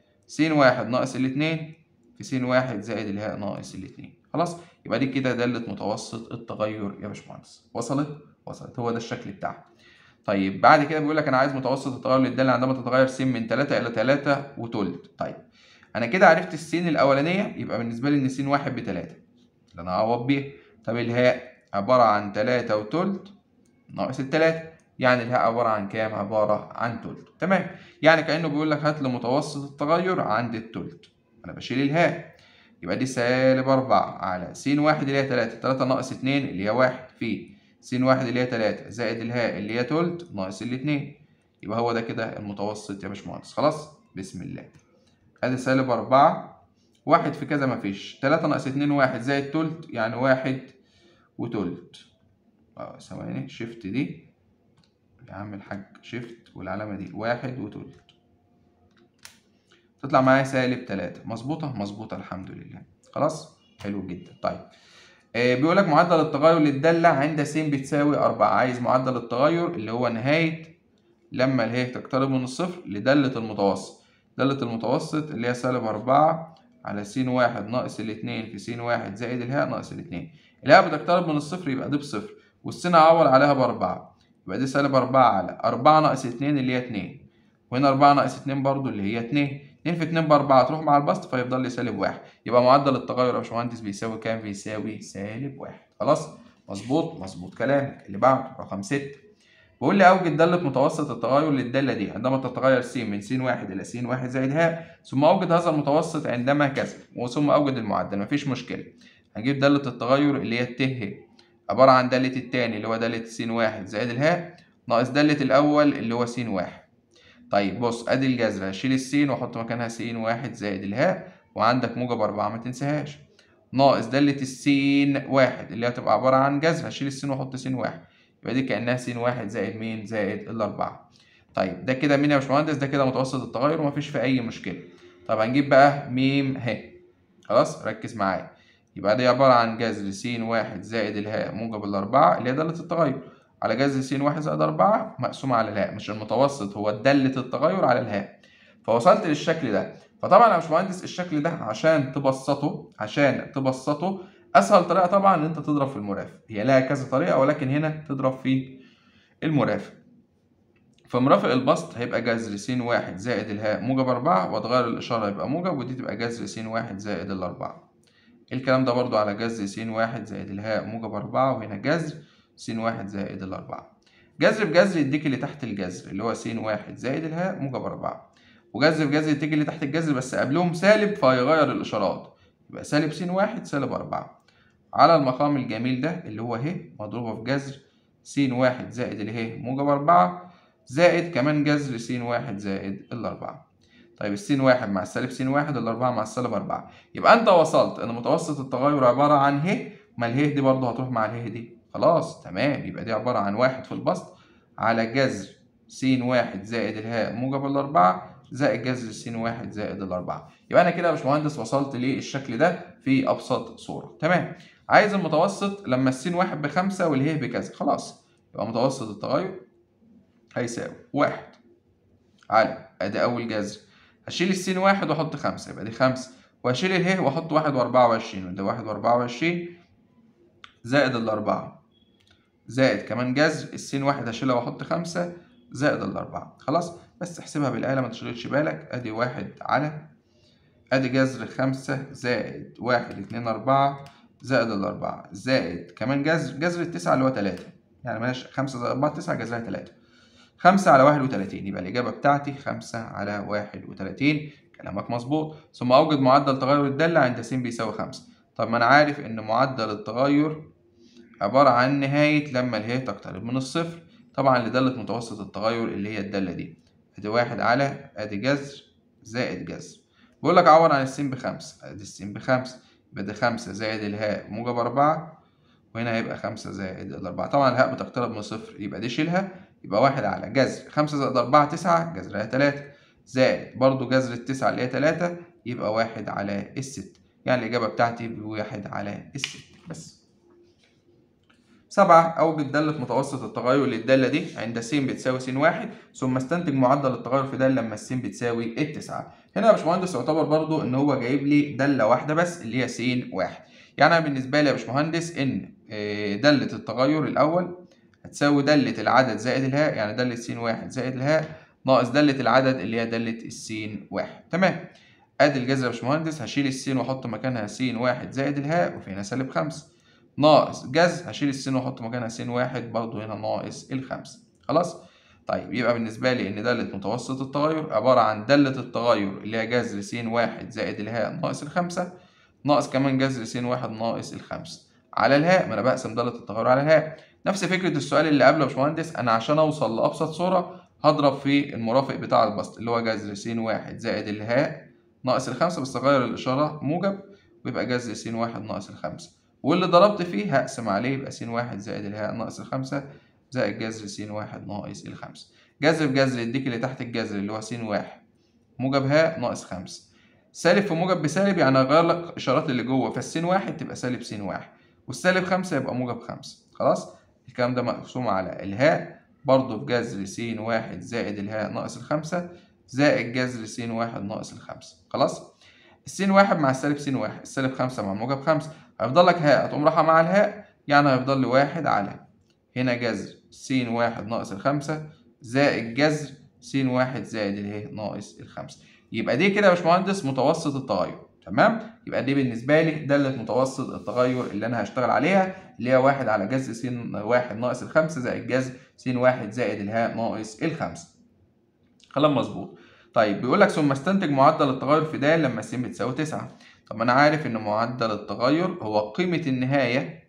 س واحد ناقص الاتنين في س واحد زائد الهاء ناقص الاتنين خلاص يبقى دي كده دالة متوسط التغير يا باشمهندس وصلت وصلت هو ده الشكل بتاعها طيب بعد كده بيقول لك انا عايز متوسط التغير للدالة عندما تتغير س من 3 الى 3 وتلت طيب انا كده عرفت السين الاولانيه يبقى بالنسبه لي ان س واحد بتلاتة اللي انا هعوض بيها طب الهاء عباره عن 3 وتلت ناقص التلاتة يعني الهاء عباره عن كام عباره عن تلت تمام يعني كانه بيقول لك هات لي متوسط التغير عند التلت انا بشيل الهاء يبقى دي سالب أربعة على س واحد اللي هي تلاتة تلاتة ناقص اتنين اللي هي واحد في س واحد اللي هي تلاتة زائد الهاء اللي هي تلت ناقص الاتنين يبقى هو ده كده المتوسط يا باشمهندس خلاص بسم الله ادي سالب أربعة واحد في كذا مفيش تلاتة ناقص اتنين واحد زائد تلت يعني واحد وتلت اه ثواني شيفت دي يا عم الحاج شيفت والعلامة دي واحد وتلت تطلع معايا سالب تلاتة مظبوطة مظبوطة الحمد لله خلاص حلو جدا طيب آه بيقول لك معدل التغير للدالة عند س بتساوي أربعة عايز معدل التغير اللي هو نهاية لما اله تقترب من الصفر لدالة المتوسط دالة المتوسط اللي هي سالب أربعة على س واحد ناقص الاتنين في س واحد زائد الهاء ناقص الاتنين الهاء بتقترب من الصفر يبقى دي بصفر والسين أعوض عليها بأربعة يبقى دي سالب أربعة على أربعة ناقص اتنين اللي هي اتنين وهنا أربعة ناقص اتنين برضو اللي هي اتنين اتنين في اتنين بأربعة تروح مع البسط فيفضل لي سالب واحد يبقى معدل التغير يا باشمهندس بيساوي كام؟ بيساوي سالب واحد خلاص؟ مظبوط مظبوط كلامك اللي بعده رقم ستة بيقول لي أوجد دالة متوسط التغير للدالة دي عندما تتغير س من س واحد إلى س واحد زائد ه ثم أوجد هذا المتوسط عندما كذا وثم أوجد المعدل مفيش مشكلة هجيب دالة التغير اللي هي الت ه عبارة عن دالة التاني اللي هو دالة س واحد زائد الهاء ناقص دالة الأول اللي هو س واحد طيب بص ادي الجذر هشيل السين واحط مكانها س واحد زائد الهاء وعندك موجب أربعة ما تنساهاش ناقص دالة السين واحد اللي هتبقى عبارة عن جذر هشيل السين واحط س واحد يبقى دي كأنها س واحد زائد مين زائد الأربعة طيب ده كده مين يا باشمهندس ده كده متوسط التغير ومفيش فيه أي مشكلة طب هنجيب بقى م ه خلاص ركز معايا يبقى دي عبارة عن جذر س واحد زائد الهاء موجب الأربعة اللي هي دالة التغير على جذر س واحد زائد أربعة مقسومة على الهاء مش المتوسط هو دالة التغير على الهاء فوصلت للشكل ده فطبعا يا باشمهندس الشكل ده عشان تبسطه عشان تبسطه أسهل طريقة طبعا إن أنت تضرب في المرافق هي لها كذا طريقة ولكن هنا تضرب في المرافق فمرافق البسط هيبقى جذر س واحد زائد الهاء موجب أربعة وتغير الإشارة يبقى موجب ودي تبقى جذر س واحد زائد الأربعة الكلام ده برضو على جذر س واحد زائد الهاء موجب أربعة وهنا جذر س واحد زائد الأربعة جذر بجذر يديك اللي تحت الجذر اللي هو س واحد زائد الهاء موجب أربعة وجذر بجذر يديك اللي تحت الجذر بس قبلهم سالب فهيغير الإشارات يبقى سالب س واحد سالب أربعة على المقام الجميل ده اللي هو ه مضروبة في جذر س واحد زائد اله موجب أربعة زائد كمان جذر س واحد زائد الأربعة طيب السين واحد مع السالب س واحد الأربعة مع السالب أربعة يبقى أنت وصلت إن متوسط التغير عبارة عن ه ما اله دي برضه هتروح مع اله دي خلاص تمام يبقى دي عبارة عن واحد في البسط على جذر س واحد زائد الهاء موجب الأربعة زائد جذر س واحد زائد الأربعة يبقى أنا كده يا باشمهندس وصلت للشكل ده في أبسط صورة تمام عايز المتوسط لما السين واحد بخمسة والهيه بكذا خلاص يبقى متوسط التغير هيساوي واحد على ادي اول جذر هشيل السين واحد واحط خمسة يبقى دي خمسة وهشيل اله واحط واحد واربعة وعشرين وده واحد واربعة وعشرين زائد الاربعة زائد كمان جذر السين واحد هشيلها واحط خمسة زائد الاربعة خلاص بس احسبها بالآلة ما تشغلش بالك ادي واحد على ادي جذر خمسة زائد واحد اتنين اربعة زائد الاربعة زائد كمان جذر جذر التسعة اللي هو تلاتة يعني ماشي خمسة زائد أربعة تسعة جذرها تلاتة خمسة على واحد وتلاتين يبقى الإجابة بتاعتي خمسة على واحد وتلاتين كلامك مظبوط ثم أوجد معدل تغير الدالة عند س بيساوي خمسة طب ما أنا عارف إن معدل التغير عبارة عن نهاية لما اله تقترب من الصفر طبعا لدالة متوسط التغير اللي هي الدالة دي أدي واحد على أدي جذر زائد جذر بيقول لك عوض عن السين بخمسة أدي السين بخمسة يبقى ده خمسة زائد الهاء موجب أربعة وهنا هيبقى خمسة زائد الأربعة طبعا الهاء بتقترب من صفر يبقى دي شيلها يبقى واحد على جذر خمسة زائد أربعة تسعة جذرها تلاتة زائد برضو جذر التسعة اللي هي تلاتة يبقى واحد على الست يعني الإجابة بتاعتي بواحد على الست بس سبعة أوجد دالة متوسط التغير للدالة دي عند س بتساوي س واحد ثم استنتج معدل التغير في دالة لما س بتساوي التسعة هنا يا باشمهندس يعتبر برضو إن هو جايب لي دالة واحدة بس اللي هي س واحد يعني أنا بالنسبة لي يا باشمهندس إن دالة التغير الأول هتساوي دالة العدد زائد الهاء يعني دالة س واحد زائد الهاء ناقص دالة العدد اللي هي دالة السين واحد تمام ادي الجذر يا باشمهندس هشيل السين واحط مكانها س واحد زائد الهاء وفي هنا سالب خمسة ناقص جذر هشيل السين واحط مكانها س واحد برضه هنا ناقص الخمسة خلاص طيب يبقى بالنسبة لي إن دالة متوسط التغير عبارة عن دالة التغير اللي هي جذر س واحد زائد الهاء ناقص الخمسة ناقص كمان جذر س واحد ناقص الخمسة على الهاء ما أنا بقسم دالة التغير على الهاء نفس فكرة السؤال اللي قبله يا باشمهندس أنا عشان أوصل لأبسط صورة هضرب في المرافق بتاع البسط اللي هو جذر س واحد زائد الهاء ناقص الخمسة بس أغير الإشارة موجب ويبقى جذر س واحد ناقص الخمسة واللي ضربت فيه هقسم عليه يبقى س واحد زائد الهاء ناقص الخمسة زائد جذر س واحد ناقص الخمسة جذر بجذر يديك اللي تحت الجذر اللي هو س واحد موجب هاء ناقص خمسة سالب في موجب بسالب يعني هغير لك الإشارات اللي جوه فالسين واحد تبقى سالب س واحد والسالب خمسة يبقى موجب خمسة خلاص الكلام ده مقسوم على الهاء برضه بجذر س واحد زائد الهاء ناقص الخمسة زائد جذر س واحد ناقص الخمسة خلاص السين واحد مع السالب س واحد السالب خمسة مع الموجب خمسة هيفضل لك هاء هتقوم رايحة مع الهاء يعني هيفضل لي واحد على هنا جذر س واحد ناقص الخمسة زائد جذر س واحد زائد الهاء ناقص الخمسة يبقى دي كده يا باشمهندس متوسط التغير تمام يبقى دي بالنسبة لي دالة متوسط التغير اللي أنا هشتغل عليها اللي هي واحد على جذر س واحد ناقص الخمسة زائد جذر س واحد زائد الهاء ناقص الخمسة كلام مظبوط طيب بيقول لك ثم استنتج معدل التغير في د لما س بتساوي تسعة طب أنا عارف إن معدل التغير هو قيمة النهاية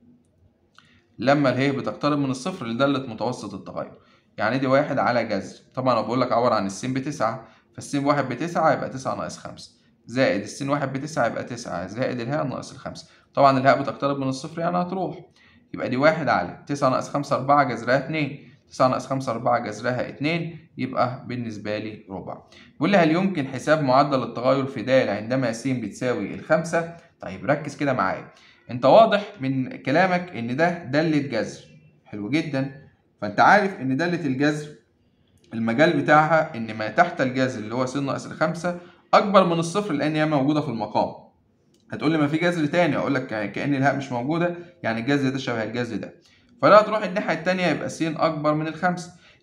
لما الهي بتقترب من الصفر لدالة متوسط التغير يعني دي واحد على جذر طبعا أنا بقول لك عبارة عن السين بتسعة فالسين واحد بتسعة يبقى تسعة ناقص خمسة زائد السين واحد بتسعة يبقى تسعة زائد الهاء ناقص الخمسة طبعا الهاء بتقترب من الصفر يعني هتروح يبقى دي واحد على تسعة ناقص خمسة أربعة جذرها اتنين تسعة ناقص خمسة أربعة جذرها اتنين يبقى بالنسبة لي ربع بيقول لي هل يمكن حساب معدل التغير في د عندما س بتساوي الخمسة طيب ركز كده معايا انت واضح من كلامك ان ده دالة جذر حلو جدا فانت عارف ان دالة الجذر المجال بتاعها ان ما تحت الجذر اللي هو س ناقص الخمسة اكبر من الصفر لان هي موجوده في المقام هتقول لي ما في جذر تاني اقول لك كان الهاء مش موجوده يعني الجذر ده شبه الجذر ده فلا هتروح الناحيه التانيه يبقى س اكبر من الخمسه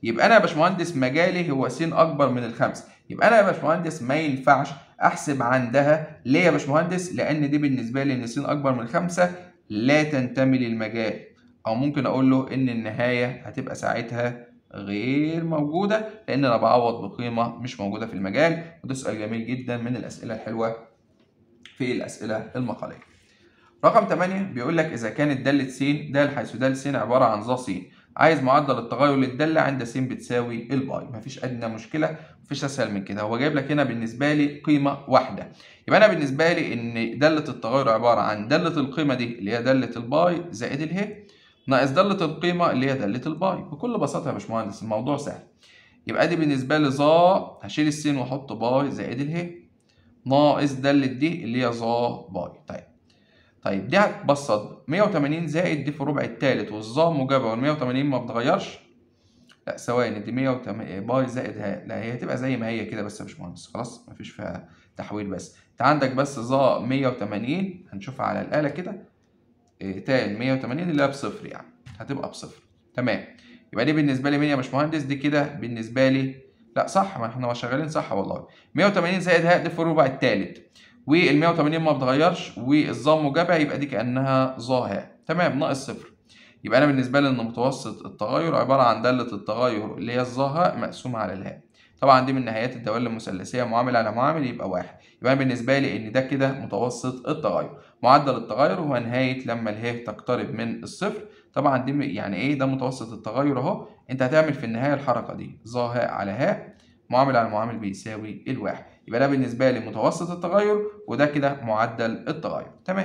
يبقى انا يا باشمهندس مجالي هو س اكبر من الخمسه يبقى انا يا باشمهندس ما ينفعش احسب عندها ليه يا باشمهندس لان دي بالنسبه لي ان س اكبر من خمسه لا تنتمي للمجال او ممكن اقول له ان النهايه هتبقى ساعتها غير موجوده لان انا بعوض بقيمه مش موجوده في المجال وده سؤال جميل جدا من الاسئله الحلوه في الاسئله المقاليه رقم 8 بيقول لك اذا كانت داله س د حيث د س عباره عن ظ س عايز معدل التغير للداله عند س بتساوي الباي مفيش ادنى مشكله مفيش اسهل من كده هو جايب لك هنا بالنسبه لي قيمه واحده يبقى انا بالنسبه لي ان داله التغير عباره عن داله القيمه دي اللي هي داله الباي زائد اله ناقص داله القيمه اللي هي داله الباي بكل بساطه يا باشمهندس الموضوع سهل يبقى دي بالنسبه لي ظا هشيل السين واحط باي زائد اله ناقص داله دي اللي هي ظا باي طيب طيب دي هتبسط 180 زائد دي في الربع الثالث والظا موجبه وال 180 ما بتغيرش لا ثواني دي 180 باي زائد ها لا هي هتبقى زي ما هي كده بس يا باشمهندس خلاص مفيش فيها تحويل بس انت عندك بس ظا 180 هنشوفها على الاله كده إيه تان 180 اللي هي بصفر يعني هتبقى بصفر تمام يبقى دي بالنسبه لي مين يا باشمهندس دي كده بالنسبه لي لا صح ما احنا شغالين صح والله 180 زائد ها دي في الربع الثالث وال 180 ما بتغيرش والظا موجبه يبقى دي كانها ظا ها تمام ناقص صفر يبقى انا بالنسبه لي ان متوسط التغير عباره عن داله التغير اللي هي الظا ها مقسومه على الهاء طبعا دي من نهايات الدوال المثلثيه معامل على معامل يبقى واحد يبقى بالنسبه لي ان ده كده متوسط التغير معدل التغير هو نهايه لما اله تقترب من الصفر طبعا دي يعني ايه ده متوسط التغير اهو انت هتعمل في النهايه الحركه دي ظا هاء على هاء معامل على معامل بيساوي الواحد يبقى ده بالنسبه لي متوسط التغير وده كده معدل التغير تمام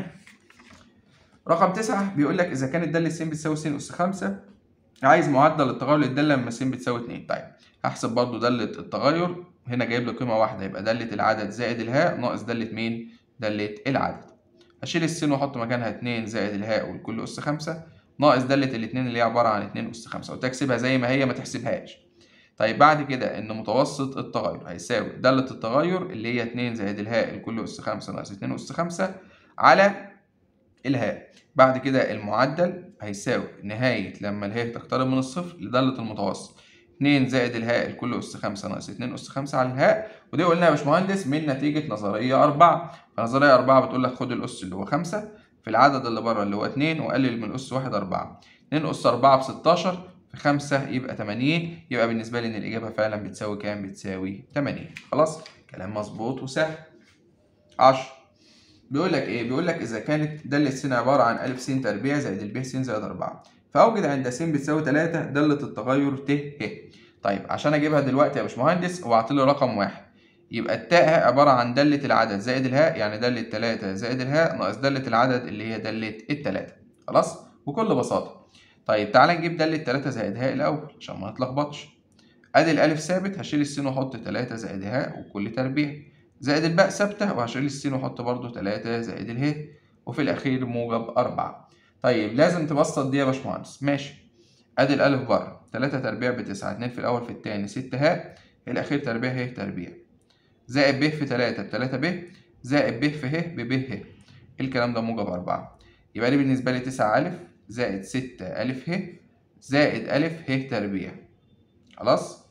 رقم تسعة بيقول لك إذا كانت دالة س بتساوي س أس خمسة عايز معدل التغير للدالة لما س بتساوي اتنين طيب هحسب برضو دالة التغير هنا جايب لي قيمة واحدة يبقى دالة العدد زائد الهاء ناقص دالة مين؟ دالة العدد هشيل السين وأحط مكانها اتنين زائد الهاء والكل أس خمسة ناقص دالة الاتنين اللي هي عبارة عن اتنين أس خمسة وتحسبها زي ما هي ما تحسبهاش طيب بعد كده إن متوسط التغير هيساوي دالة التغير اللي هي اتنين زائد الهاء الكل أس خمسة ناقص اتنين أس خمسة على الهاء بعد كده المعدل هيساوي نهاية لما الهاء تقترب من الصفر لدالة المتوسط 2 زائد الهاء الكل أس 5 ناقص 2 أس 5 على الهاء ودي قلنا يا باشمهندس من نتيجة نظرية 4 فنظرية 4 بتقول لك خد الأس اللي هو 5 في العدد اللي بره اللي هو 2 وقلل من أس 1 4 2 أس 4 ب 16 في 5 يبقى 80 يبقى بالنسبة لي إن الإجابة فعلا بتساوي كام؟ بتساوي 80 خلاص كلام مظبوط وسهل 10 بيقول لك ايه بيقول لك اذا كانت داله س عباره عن ا س تربيع زائد الب س زائد 4 فاوجد عند س بتساوي 3 داله التغير ت ه طيب عشان اجيبها دلوقتي يا باشمهندس هو لي رقم واحد يبقى التاء عباره عن داله العدد زائد الهاء يعني داله 3 زائد الهاء ناقص داله العدد اللي هي داله التلاته خلاص بكل بساطه طيب تعالى نجيب داله 3 زائد هاء الاول عشان ما نتلخبطش ادي الالف ثابت هشيل السين واحط 3 زائد هاء وكل تربيع زائد الباء ثابتة وهشيل السين واحط برضو تلاتة زائد اله وفي الأخير موجب أربعة طيب لازم تبسط دي يا باشمهندس ماشي أدي الألف بره تلاتة تربيع بتسعة اتنين في الأول في التاني ست هاء الأخير تربيع ه تربيع زائد ب في تلاتة بتلاتة ب زائد ب في ه بب ه الكلام ده موجب أربعة يبقى دي بالنسبة لي تسعة ألف زائد ستة ألف ه زائد ألف ه تربيع خلاص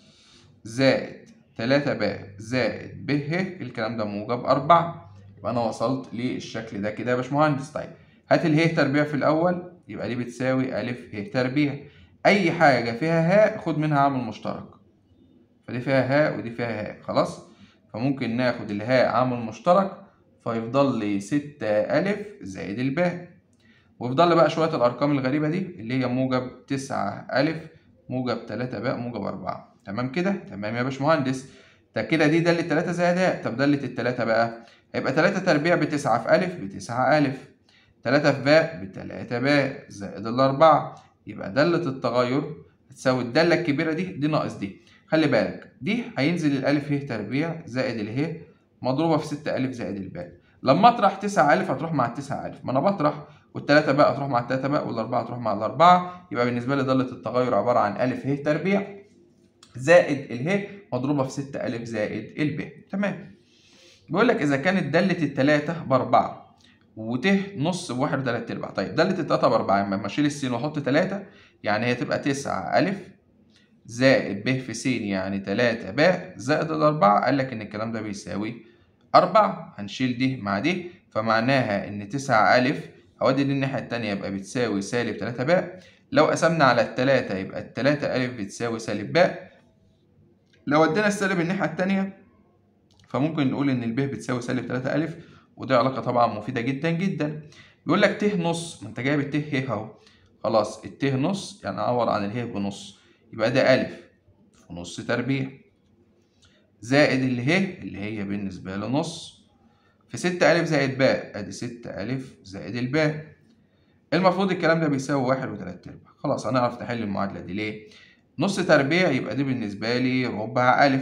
زائد تلاتة ب زائد ب ه الكلام ده موجب أربعة يبقى أنا وصلت للشكل ده كده يا باشمهندس طيب هات اله تربيع في الأول يبقى دي بتساوي أ ه تربيع أي حاجة فيها هاء خد منها عامل مشترك فدي فيها هاء ودي فيها هاء خلاص فممكن ناخد الهاء عامل مشترك فيفضل لي ستة أ زائد الباء ويفضل لي بقى شوية الأرقام الغريبة دي اللي هي موجب تسعة أ موجب تلاتة باء موجب أربعة تمام كده تمام يا باشمهندس ده كده دي دالة تلاتة زائد هاء طب دالة التلاتة بقى هيبقى تلاتة تربيع بتسعة في ألف بتسعة ألف تلاتة في باء بتلاتة باء زائد الأربعة يبقى دالة التغير هتساوي الدالة الكبيرة دي دي ناقص دي خلي بالك دي هينزل الألف ه تربيع زائد اله مضروبة في ستة ألف زائد الباء لما أطرح تسعة ألف هتروح مع التسعة ألف ما أنا بطرح والتلاتة بقى هتروح مع التلاتة بقى والأربعة هتروح مع الأربعة يبقى بالنسبة لي دالة التغير عبارة عن ألف ه تربيع زائد اله مضروبة في 6 ألف زائد الب تمام بيقول لك إذا كانت دالة التلاتة بأربعة وت نص بواحد وتلات أرباع طيب دالة التلاتة بأربعة لما أشيل السين وأحط تلاتة يعني هي تبقى تسعة ألف زائد ب في س يعني 3 ب زائد الأربعة قال لك إن الكلام ده بيساوي أربعة هنشيل دي مع دي فمعناها إن تسعة ألف هودي دي الناحية التانية يبقى بتساوي سالب تلاتة باء لو قسمنا على التلاتة يبقى التلاتة ألف بتساوي سالب باء لو ودينا السالب الناحية التانية فممكن نقول إن الب بتساوي سالب تلاتة ألف ودي علاقة طبعا مفيدة جدا جدا بيقول لك ت نص ما أنت جايب الت ه أهو خلاص الت نص يعني أعوض عن اله بنص يبقى ده ألف في نص تربيع زائد اله اللي هي بالنسبة له نص في ستة ألف زائد باء أدي ستة ألف زائد الباء المفروض الكلام ده بيساوي واحد وتلات أرباع خلاص هنعرف نحل المعادلة دي ليه؟ نص تربيع يبقى دي بالنسبة لي ربع ألف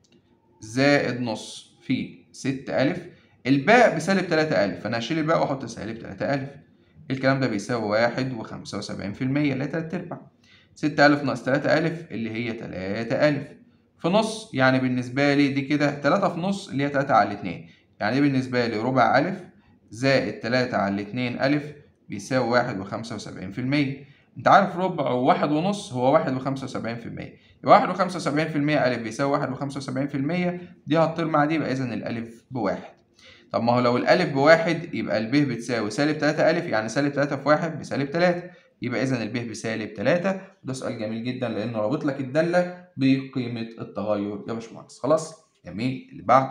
زائد نص في ستة ألف الباء بسالب تلاتة ألف فأنا هشيل الباء وأحط سالب تلاتة ألف الكلام ده بيساوي واحد وخمسة وسبعين في المية اللي هي تلات أرباع ستة ألف ناقص تلاتة ألف اللي هي تلاتة ألف في نص يعني بالنسبة لي دي كده تلاتة في نص اللي هي تلاتة على الاتنين يعني دي بالنسبة لي ربع ألف زائد تلاتة على الاتنين ألف بيساوي واحد وخمسة وسبعين في المية أنت عارف ربع وواحد ونص هو واحد وخمسة وسبعين في المية يبقى واحد وخمسة وسبعين في المية ألف بيساوي واحد وخمسة وسبعين في المية دي هتطير مع دي يبقى إذا الألف بواحد طب ما هو لو الألف بواحد يبقى الب بتساوي سالب تلاتة ألف يعني سالب تلاتة في واحد بسالب تلاتة يبقى إذا الب بسالب تلاتة وده سؤال جميل جدا لأنه رابط لك الدالة بقيمة التغير يا باشمهندس خلاص جميل اللي بعده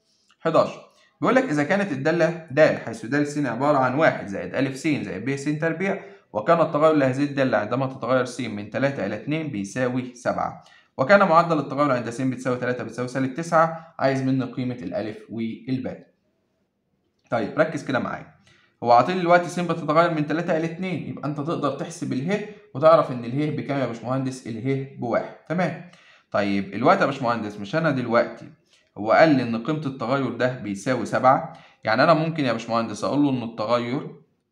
11 بيقول لك إذا كانت الدالة د حيث د س عبارة عن واحد زائد أ س زائد ب س تربيع وكان التغير لهذه الدالة عندما تتغير س من 3 إلى 2 بيساوي 7 وكان معدل التغير عند س بتساوي 3 بتساوي سالب 9 عايز مني قيمة الألف والباء طيب ركز كده معايا هو عاطيني دلوقتي س بتتغير من 3 إلى 2 يبقى أنت تقدر تحسب اله وتعرف إن اله بكام يا باشمهندس اله بواحد تمام طيب الوقت يا باشمهندس مش أنا دلوقتي هو قال لي إن قيمة التغير ده بيساوي 7 يعني أنا ممكن يا باشمهندس أقول له إن التغير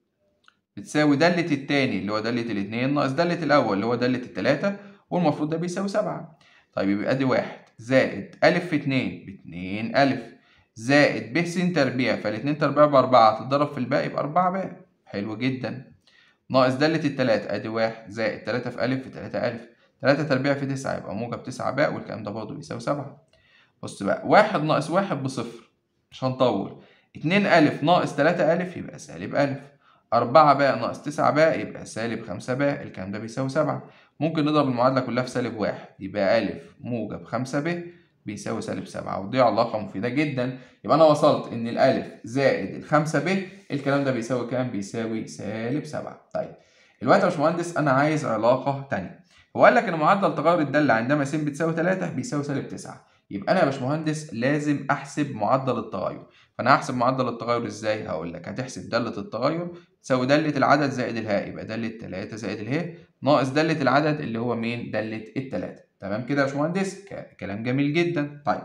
بتساوي دالة التاني اللي هو دالة الاتنين ناقص دالة الأول اللي هو دالة التلاتة والمفروض ده بيساوي سبعة طيب يبقى أدي واحد زائد ألف في اتنين باتنين ألف زائد ب س تربيع فالاتنين تربيع بأربعة تتضرب في الباقي بأربعة باء حلو جدا ناقص دالة التلاتة أدي واحد زائد تلاتة في ألف في تلاتة ألف تلاتة تربيع في تسعة يبقى موجب تسعة باء والكلام ده برضه بيساوي سبعة بص بقى واحد ناقص واحد بصفر مش هنطول اتنين ألف ناقص تلاتة ألف يبقى سالب ألف أربعة باء ناقص تسعة باء يبقى سالب خمسة باء الكلام ده بيساوي سبعة ممكن نضرب المعادلة كلها في سالب واحد يبقى ألف موجب خمسة ب بيساوي سالب سبعة ودي علاقة مفيدة جدا يبقى أنا وصلت إن الألف زائد الخمسة ب الكلام ده بيساوي كام؟ بيساوي سالب سبعة طيب دلوقتي يا باشمهندس أنا عايز علاقة تانية هو قال لك إن معدل تغير الدالة عندما س بتساوي تلاتة بيساوي سالب تسعة يبقى أنا يا باشمهندس لازم أحسب معدل التغير فأنا هحسب معدل التغير إزاي؟ هقول لك هتحسب دالة التغير تساوي دالة العدد زائد الهاء يبقى دالة تلاتة زائد الهاء ناقص دالة العدد اللي هو مين؟ دالة التلاتة تمام كده يا باشمهندس؟ كلام جميل جدا طيب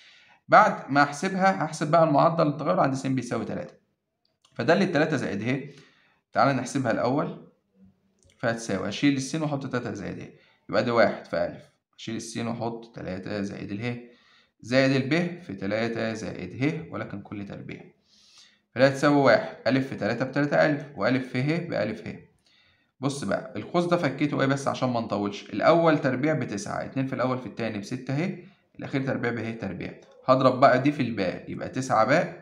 بعد ما أحسبها هحسب بقى المعدل التغير عند س بيساوي تلاتة فدالة تلاتة زائد ه تعالى نحسبها الأول فهتساوي أشيل الس وأحط تلاتة زائد ه يبقى دي واحد في ألف أشيل الس وأحط تلاتة زائد اله زائد الب في تلاتة زائد ه ولكن كل تربيع فده تساوي واحد ألف في تلاتة بتلاتة ألف وألف في ه بألف ه بص بقى القوس ده فكيته ايه بس عشان ما نطولش الأول تربيع بتسعة اتنين في الأول في التاني بستة ه الأخير تربيع به تربيع هضرب بقى دي في الباء يبقى تسعة باء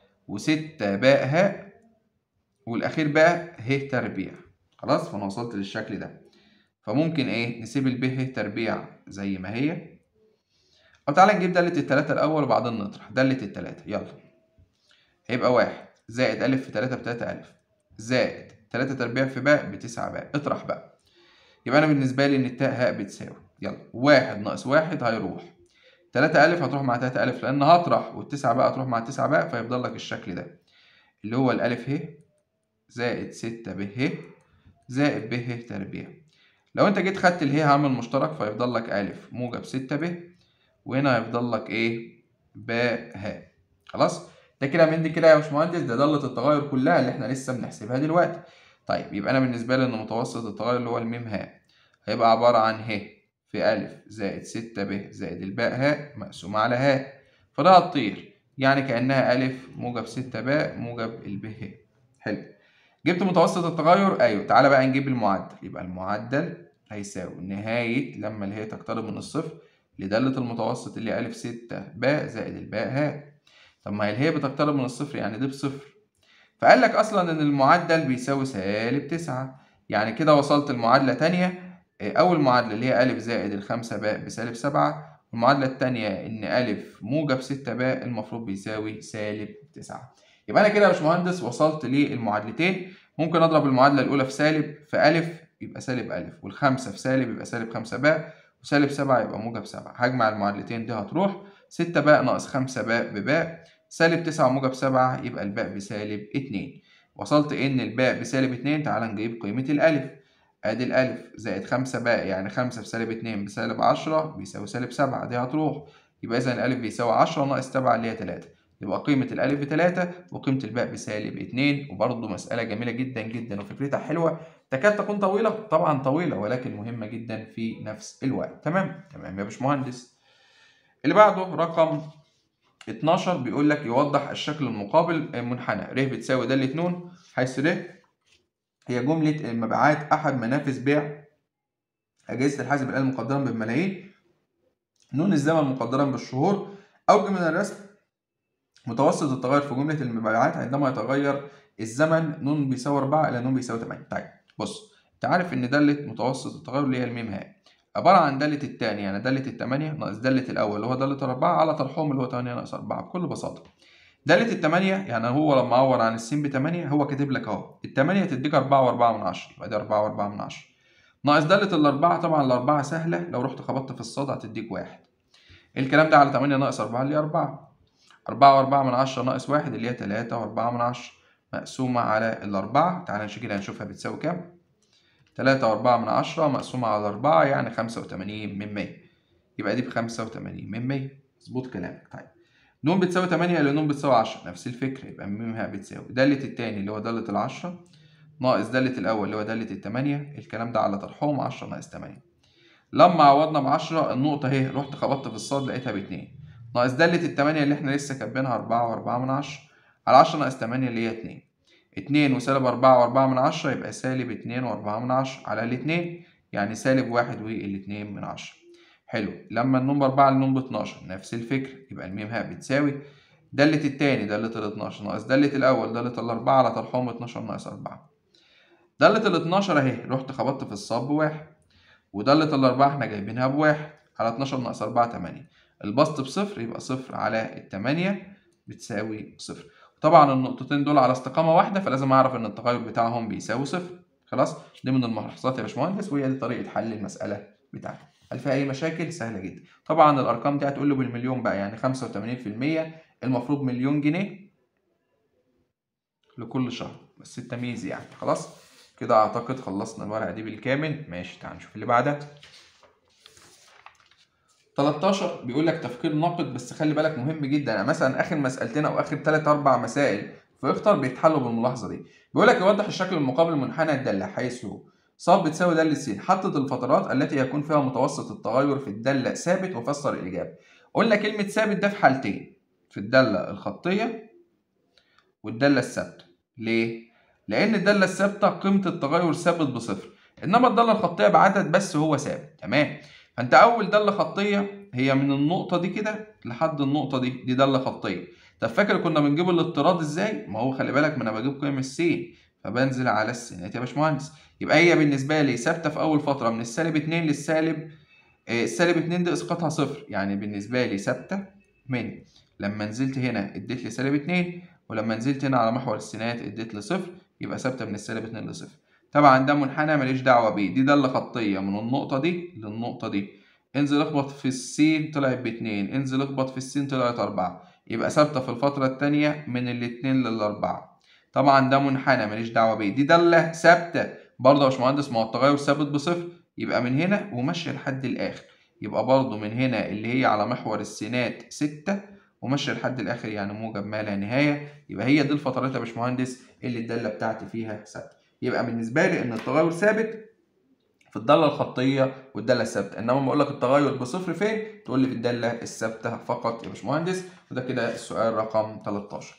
وستة باء هاء والأخير بقى ه تربيع خلاص فأنا وصلت للشكل ده فممكن ايه نسيب الب ه تربيع زي ما هي أو تعالى نجيب دالة التلاتة الأول وبعدين نطرح دالة التلاتة يلا هيبقى واحد زائد ألف في تلاتة بتلاتة ألف زائد تلاتة تربيع في باء بتسعة باء اطرح بقى يبقى أنا بالنسبة لي إن التاء هاء بتساوي يلا واحد ناقص واحد هيروح تلاتة ألف هتروح مع تلاتة ألف لأن هطرح والتسعة باء هتروح مع تسعة باء فيفضل لك الشكل ده اللي هو الألف ه زائد ستة ب ه زائد ب ه تربيع لو أنت جيت خدت اله عامل مشترك فيفضل لك ألف موجب ستة ب وهنا هيفضل لك ايه باء هاء خلاص ده كده من دي كده يا باشمهندس ده دالة التغير كلها اللي احنا لسه بنحسبها دلوقتي طيب يبقى انا بالنسبة لي ان متوسط التغير اللي هو الميم هاء هيبقى عبارة عن ه في ألف زائد ستة ب زائد الباء هاء مقسومة على هاء فده هتطير يعني كأنها ألف موجب ستة باء موجب الب ه حلو جبت متوسط التغير ايوه تعالى بقى نجيب المعدل يبقى المعدل هيساوي نهاية لما اللي هي تقترب من الصفر لدالة المتوسط اللي ألف ستة باء زائد الباء ها طب ما هي بتقترب من الصفر يعني دي بصفر فقال لك أصلا إن المعدل بيساوي سالب تسعة يعني كده وصلت المعادلة تانية أول معادلة اللي هي ألف زائد الخمسة باء بسالب سبعة المعادلة التانية إن ألف موجب ستة باء المفروض بيساوي سالب تسعة يبقى أنا كده يا باشمهندس وصلت للمعادلتين ممكن أضرب المعادلة الأولى في سالب في ألف يبقى سالب ألف والخمسة في سالب يبقى سالب خمسة باء وسالب سبعة يبقى موجب سبعة هجمع المعادلتين دي هتروح ستة باء ناقص خمسة باء بباء سالب تسعة موجب سبعة يبقى الباء بسالب اتنين وصلت إن الباء بسالب اتنين تعال نجيب قيمة الألف ادي الالف زائد خمسة باء يعني خمسة في سالب اتنين بسالب عشرة بيساوي سالب سبعة دي هتروح يبقى اذا الالف بيساوي عشرة ناقص سبعة اللي هي تلاتة يبقى قيمة الالف بتلاتة وقيمة الباء بسالب اتنين وبرضه مسألة جميلة جدا جدا وفكرتها حلوة تكاد تكون طويلة طبعا طويلة ولكن مهمة جدا في نفس الوقت تمام تمام يا باشمهندس اللي بعده رقم 12 بيقول لك يوضح الشكل المقابل منحنى ر بتساوي دالة ن حيث ر هي جملة مبيعات أحد منافذ بيع أجهزة الحاسب الآلي مقدرا بالملايين نون الزمن مقدرا بالشهور أوجه من الرسم متوسط التغير في جملة المبيعات عندما يتغير الزمن نون بيساوي 4 إلى نون بيساوي 8 طيب بص أنت عارف إن دالة متوسط التغير اللي هي الميم هاء عبارة عن دالة التاني يعني دالة التمانية ناقص دالة الأول اللي هو دالة الأربعة على طرحهم اللي هو تمانية ناقص أربعة بكل بساطة دالة التمانية يعني هو لما عور عن السين بتمانية هو كاتب لك اهو التمانية تديك أربعة وأربعة من عشرة يبقى دي أربعة وأربعة من عشرة ناقص دالة الأربعة طبعا الأربعة سهلة لو رحت خبطت في الصاد هتديك واحد الكلام ده على تمانية ناقص أربعة اللي هي أربعة أربعة وأربعة من عشرة ناقص واحد اللي هي تلاتة وأربعة من عشرة مقسومة على الأربعة تعالى نشوف كده هنشوفها بتساوي كام تلاتة وأربعة من عشرة مقسومة على أربعة يعني خمسة وتمانين من مية يبقى دي بخمسة وتمانين من مية مظبوط كلامك طيب ن بتساوي 8 إلى ن بتساوي 10 نفس الفكرة يبقى م بتساوي دالة التاني اللي هو دالة العشرة ناقص دالة الأول اللي هو دالة التمانية الكلام ده على طرحهم 10 ناقص 8 لما عوضنا ب 10 النقطة اهي رحت خبطت في الصاد لقيتها باتنين ناقص دالة التمانية اللي احنا لسه كاتبينها 4 وأربعة من عشرة على 10 ناقص 8 اللي هي 2 2 وسالب 4 وأربعة من عشرة يبقى سالب 2 وأربعة من عشرة على الاتنين يعني سالب واحد والاتنين من عشرة حلو لما النون بأربعة النون باتناشر نفس الفكرة يبقى الميم هاء بتساوي دالة التاني دالة الاتناشر ناقص دالة الأول دالة الأربعة على طرحهم اتناشر ناقص أربعة دالة الاتناشر أهي رحت خبطت في الصاد بواحد ودالة الأربعة احنا جايبينها بواحد على اتناشر ناقص أربعة تمانية البسط بصفر يبقى صفر على التمانية بتساوي صفر طبعا النقطتين دول على استقامة واحدة فلازم أعرف إن التغير بتاعهم بيساوي صفر خلاص دي من الملاحظات يا باشمهندس وهي دي طريقة حل المسألة بتاعتك هل فيها أي مشاكل؟ سهلة جدا طبعا الأرقام دي هتقول له بالمليون بقى يعني خمسة وتمانين في المية المفروض مليون جنيه لكل شهر بس التمييز يعني خلاص كده أعتقد خلصنا الورقة دي بالكامل ماشي تعال نشوف اللي بعدها 13 بيقول لك تفكير ناقد بس خلي بالك مهم جدا يعني مثلا اخر مسالتين او اخر 3 4 مسائل في اختر بيتحلوا بالملاحظه دي بيقول لك يوضح الشكل المقابل منحنى الداله حيث ص بتساوي دالة س حدد الفترات التي يكون فيها متوسط التغير في الدالة ثابت وفسر الإجابة قلنا كلمة ثابت ده في حالتين في الدالة الخطية والدالة الثابتة ليه؟ لأن الدالة الثابتة قيمة التغير ثابت بصفر إنما الدالة الخطية بعدد بس هو ثابت تمام فأنت أول دالة خطية هي من النقطة دي كده لحد النقطة دي دي دالة خطية طب فاكر كنا بنجيب الاضطراد ازاي؟ ما هو خلي بالك ما انا بجيب قيم السين فبنزل على السينات يا باشمهندس يبقى هي بالنسبة لي ثابتة في أول فترة من السالب اتنين للسالب آه، السالب اتنين دي إسقاطها صفر يعني بالنسبة لي ثابتة من لما نزلت هنا اديت لي سالب اتنين ولما نزلت هنا على محور السينات اديت لي صفر يبقى ثابتة من السالب اتنين لصفر طبعا ده منحنى ماليش دعوة بيه دي دالة خطية من النقطة دي للنقطة دي انزل اخبط في السين طلعت باتنين انزل اخبط في السين طلعت أربعة يبقى ثابتة في الفترة التانية من الاتنين للأربعة طبعا ده منحنى ماليش دعوة بيه دي دالة ثابتة برضه يا باشمهندس ما هو التغير ثابت بصفر يبقى من هنا ومشي لحد الآخر يبقى برضه من هنا اللي هي على محور السينات ستة ومشي لحد الآخر يعني موجب ما لا نهاية يبقى هي دي الفترات يا باشمهندس اللي الدالة بتاعتي فيها ثابتة يبقى بالنسبة لي إن التغير ثابت في الدالة الخطية والدالة الثابتة إنما لما أقول لك التغير بصفر فين تقول لي في الدالة الثابتة فقط يا باشمهندس وده كده السؤال رقم 13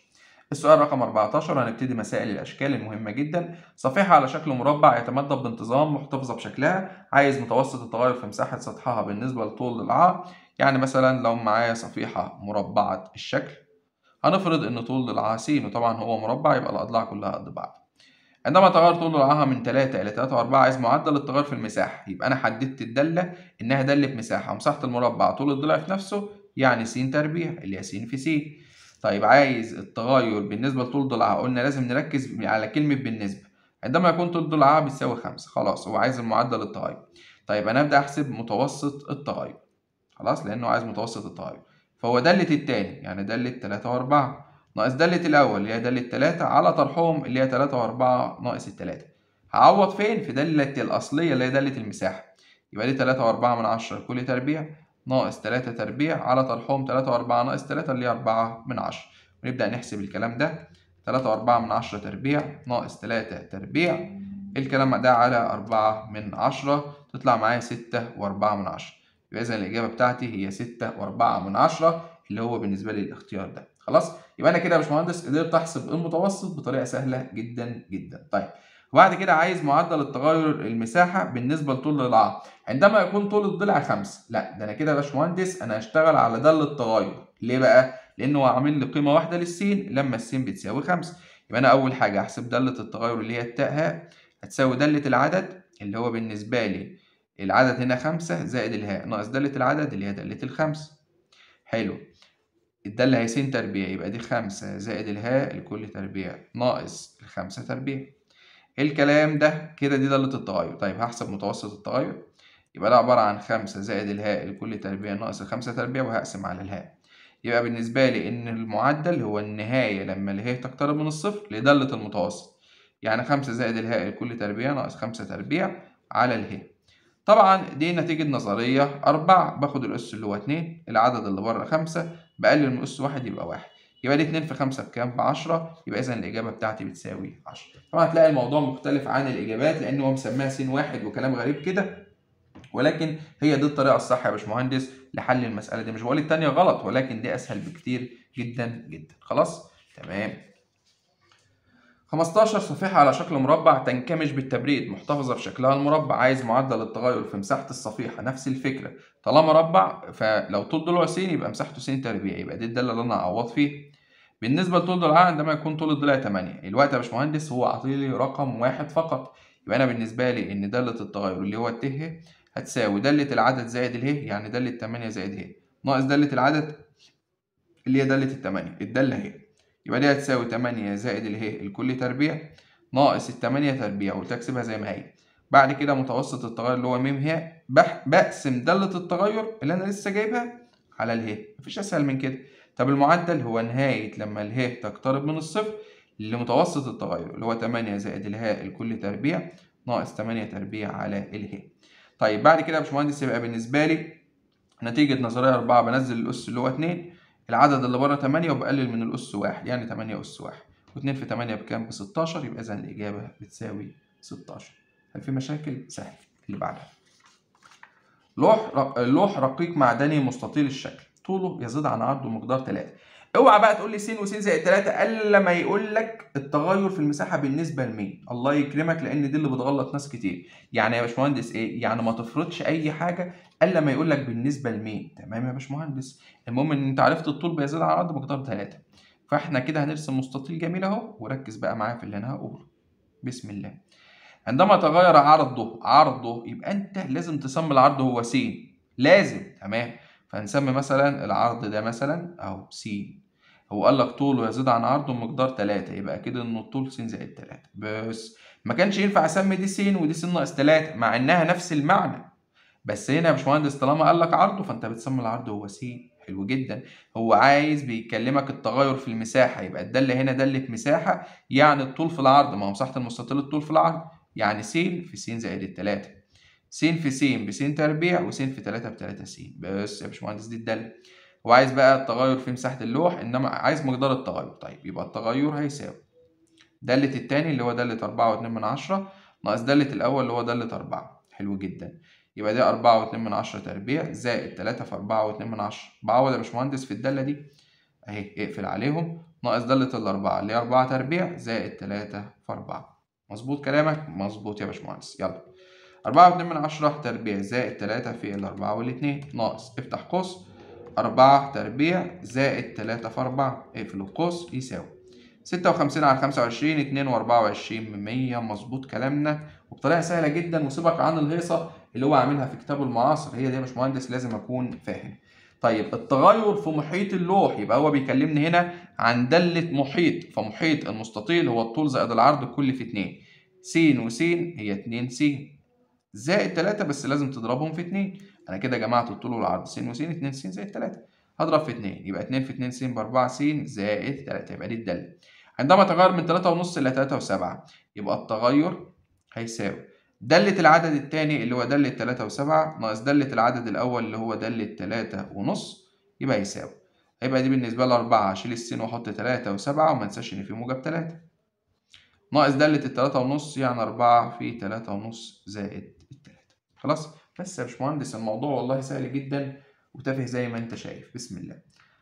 السؤال رقم 14 هنبتدي مسائل الأشكال المهمة جدا صفيحة على شكل مربع يتمدد بانتظام محتفظة بشكلها عايز متوسط التغير في مساحة سطحها بالنسبة لطول ضلعها يعني مثلا لو معايا صفيحة مربعة الشكل هنفرض إن طول ضلعها س وطبعا هو مربع يبقى الأضلاع كلها قد بعض عندما تغير طول ضلعها من 3 إلى 3 و4 عايز معدل التغير في المساحة يبقى أنا حددت الدالة إنها دالة مساحة ومساحة المربع طول الضلع في نفسه يعني س تربيع اللي هي س في س طيب عايز التغير بالنسبة لطول ضلعها قلنا لازم نركز على كلمة بالنسبة عندما يكون طول ضلعها بيساوي خمسة خلاص هو عايز المعدل التغير طيب أنا أبدأ أحسب متوسط التغير خلاص لأنه عايز متوسط التغير فهو دالة التاني يعني دالة تلاتة وأربعة ناقص دالة الأول اللي هي دالة تلاتة على طرحهم اللي هي تلاتة وأربعة ناقص التلاتة هعوض فين؟ في دالة الأصلية اللي هي دالة المساحة يبقى دي تلاتة وأربعة من عشرة لكل تربيع ناقص تلاتة تربيع على طرحهم تلاتة وأربعة ناقص تلاتة اللي هي أربعة من عشرة ونبدأ نحسب الكلام ده تلاتة وأربعة من عشرة تربيع ناقص تلاتة تربيع الكلام ده على أربعة من عشرة تطلع معايا ستة وأربعة من عشرة يبقى إذا الإجابة بتاعتي هي ستة وأربعة من عشرة اللي هو بالنسبة لي الاختيار ده خلاص يبقى أنا كده يا باشمهندس قدرت أحسب المتوسط بطريقة سهلة جدا جدا طيب وبعد كده عايز معدل التغير المساحة بالنسبة لطول ضلعها عندما يكون طول الضلع خمسة لا ده أنا كده يا باشمهندس أنا هشتغل على دالة التغير ليه بقى؟ لأنه هو عامل لي قيمة واحدة للسين لما السين بتساوي خمسة يبقى أنا أول حاجة هحسب دالة التغير اللي هي التاء هاء هتساوي دالة العدد اللي هو بالنسبة لي العدد هنا خمسة زائد الهاء ناقص دالة العدد اللي هي دالة الخمسة حلو الدالة هي س تربيع يبقى دي خمسة زائد الهاء لكل تربيع ناقص الخمسة تربيع الكلام ده كده دي دالة التغير طيب هحسب متوسط التغير يبقى ده عبارة عن خمسة زائد الهاء لكل تربيع ناقص الخمسة تربيع وهقسم على الهاء يبقى بالنسبة لي إن المعدل هو النهاية لما الهاء تقترب من الصفر لدالة المتوسط يعني خمسة زائد الهاء لكل تربيع ناقص خمسة تربيع على الهاء طبعا دي نتيجة نظرية أربعة باخد الأس اللي هو اتنين العدد اللي بره خمسة بقلل من أس واحد يبقى واحد يبقى دي اتنين في خمسة بكام؟ بعشرة يبقى إذا الإجابة بتاعتي بتساوي عشرة طبعا هتلاقي الموضوع مختلف عن الإجابات لأن هو مسميها س واحد وكلام غريب كده ولكن هي دي الطريقة الصح يا باشمهندس لحل المسألة دي مش بقول التانية غلط ولكن دي أسهل بكتير جدا جدا خلاص؟ تمام 15 صفيحة على شكل مربع تنكمش بالتبريد محتفظة في شكلها المربع عايز معدل التغير في مساحة الصفيحة نفس الفكرة طالما مربع فلو طول ضلع س يبقى مساحته س تربيع يبقى دي الدالة اللي أنا هعوض فيها بالنسبة لطول ضلعها عندما يكون طول الضلع 8 الوقت يا باشمهندس هو عاطيلي رقم واحد فقط يبقى أنا بالنسبة لي إن دالة التغير اللي هو الت هتساوي دالة العدد زائد اله يعني دالة 8 زائد ه ناقص دالة العدد اللي هي دالة التمانية الدالة اهي يبقى دي هتساوي 8 زائد اله الكل تربيع ناقص التمانية تربيع قلت اكسبها زي ما هي بعد كده متوسط التغير اللي هو م ه بقسم دالة التغير اللي انا لسه جايبها على اله مفيش اسهل من كده طب المعدل هو نهاية لما اله تقترب من الصفر لمتوسط التغير اللي هو 8 زائد الهاء الكل تربيع ناقص 8 تربيع على اله طيب بعد كده يا باشمهندس يبقى بالنسبة لي نتيجة نظرية أربعة بنزل الأس اللي هو اتنين العدد اللي بره 8 وبقلل من الأس واحد يعني 8 أس واحد و2 في 8 بكام؟ ب 16 يبقى إذا الإجابة بتساوي 16 هل في مشاكل؟ سهل اللي بعدها لوح رق... لوح رقيق معدني مستطيل الشكل طوله يزيد عن عرضه مقدار 3 اوعى بقى تقول لي س وس زائد 3 الا ما يقول لك التغير في المساحه بالنسبه لمين الله يكرمك لان دي اللي بتغلط ناس كتير يعني يا باشمهندس ايه يعني ما تفرضش اي حاجه الا ما يقول لك بالنسبه لمين تمام يا باشمهندس المهم ان انت عرفت الطول بيزيد عن عرض مقدار 3 فاحنا كده هنرسم مستطيل جميل اهو وركز بقى معايا في اللي انا هقوله بسم الله عندما تغير عرضه عرضه يبقى انت لازم تسمي العرض هو س لازم تمام فنسمي مثلا العرض ده مثلا اهو س هو قال لك طوله يزيد عن عرضه بمقدار 3 يبقى كده ان الطول س زائد 3 بس ما كانش ينفع اسمي دي س ودي س ناقص 3 مع انها نفس المعنى بس هنا يا باشمهندس طالما قال لك عرضه فانت بتسمي العرض هو س حلو جدا هو عايز بيكلمك التغير في المساحه يبقى الداله هنا داله مساحه يعني الطول في العرض ما هو مساحه المستطيل الطول في العرض يعني س في س زائد التلاتة س في س بس تربيع وس في تلاتة بتلاتة س بس يا باشمهندس دي الدالة هو عايز بقى التغير في مساحة اللوح إنما عايز مقدار التغير طيب يبقى التغير هيساوي دالة التاني اللي هو دالة أربعة واتنين من عشرة ناقص دالة الأول اللي هو دالة أربعة حلو جدا يبقى دي أربعة واتنين من عشرة تربيع زائد تلاتة في أربعة واتنين من عشرة بعوض يا باشمهندس في الدالة دي أهي اقفل عليهم ناقص دالة الأربعة اللي هي أربعة تربيع زائد تلاتة في أربعة مظبوط كلامك؟ مظبوط يا باشمهندس يلا أربعة واتنين من عشرة تربيع زائد تلاتة في الأربعة والاتنين ناقص افتح قوس أربعة تربيع زائد تلاتة في أربعة اقفل القوس يساوي ستة وخمسين على خمسة وعشرين اتنين وأربعة وعشرين من مية مظبوط كلامنا وبطريقة سهلة جدا وسيبك عن الهيصة اللي هو عاملها في كتابه المعاصر هي دي يا باشمهندس لازم أكون فاهم طيب التغير في محيط اللوح يبقى هو بيكلمني هنا عن دالة محيط فمحيط المستطيل هو الطول زائد العرض كل في اتنين س وس هي اتنين س زائد تلاتة بس لازم تضربهم في اتنين أنا كده جمعت الطول والعرض س وس اتنين س زائد تلاتة هضرب في اتنين يبقى اتنين في اتنين س بأربعة س زائد تلاتة يبقى دي الدالة عندما تغير من تلاتة ونص إلى تلاتة وسبعة يبقى التغير هيساوي دالة العدد التاني اللي هو دالة تلاتة وسبعة ناقص دالة العدد الأول اللي هو دالة تلاتة ونص يبقى يساوي هيبقى دي بالنسبة لي أربعة أشيل السين وأحط تلاتة وسبعة وما انساش إن في موجب تلاتة ناقص دالة التلاتة ونص يعني أربعة في تلاتة ونص زائد التلاتة خلاص بس يا باشمهندس الموضوع والله سهل جدا وتافه زي ما أنت شايف بسم الله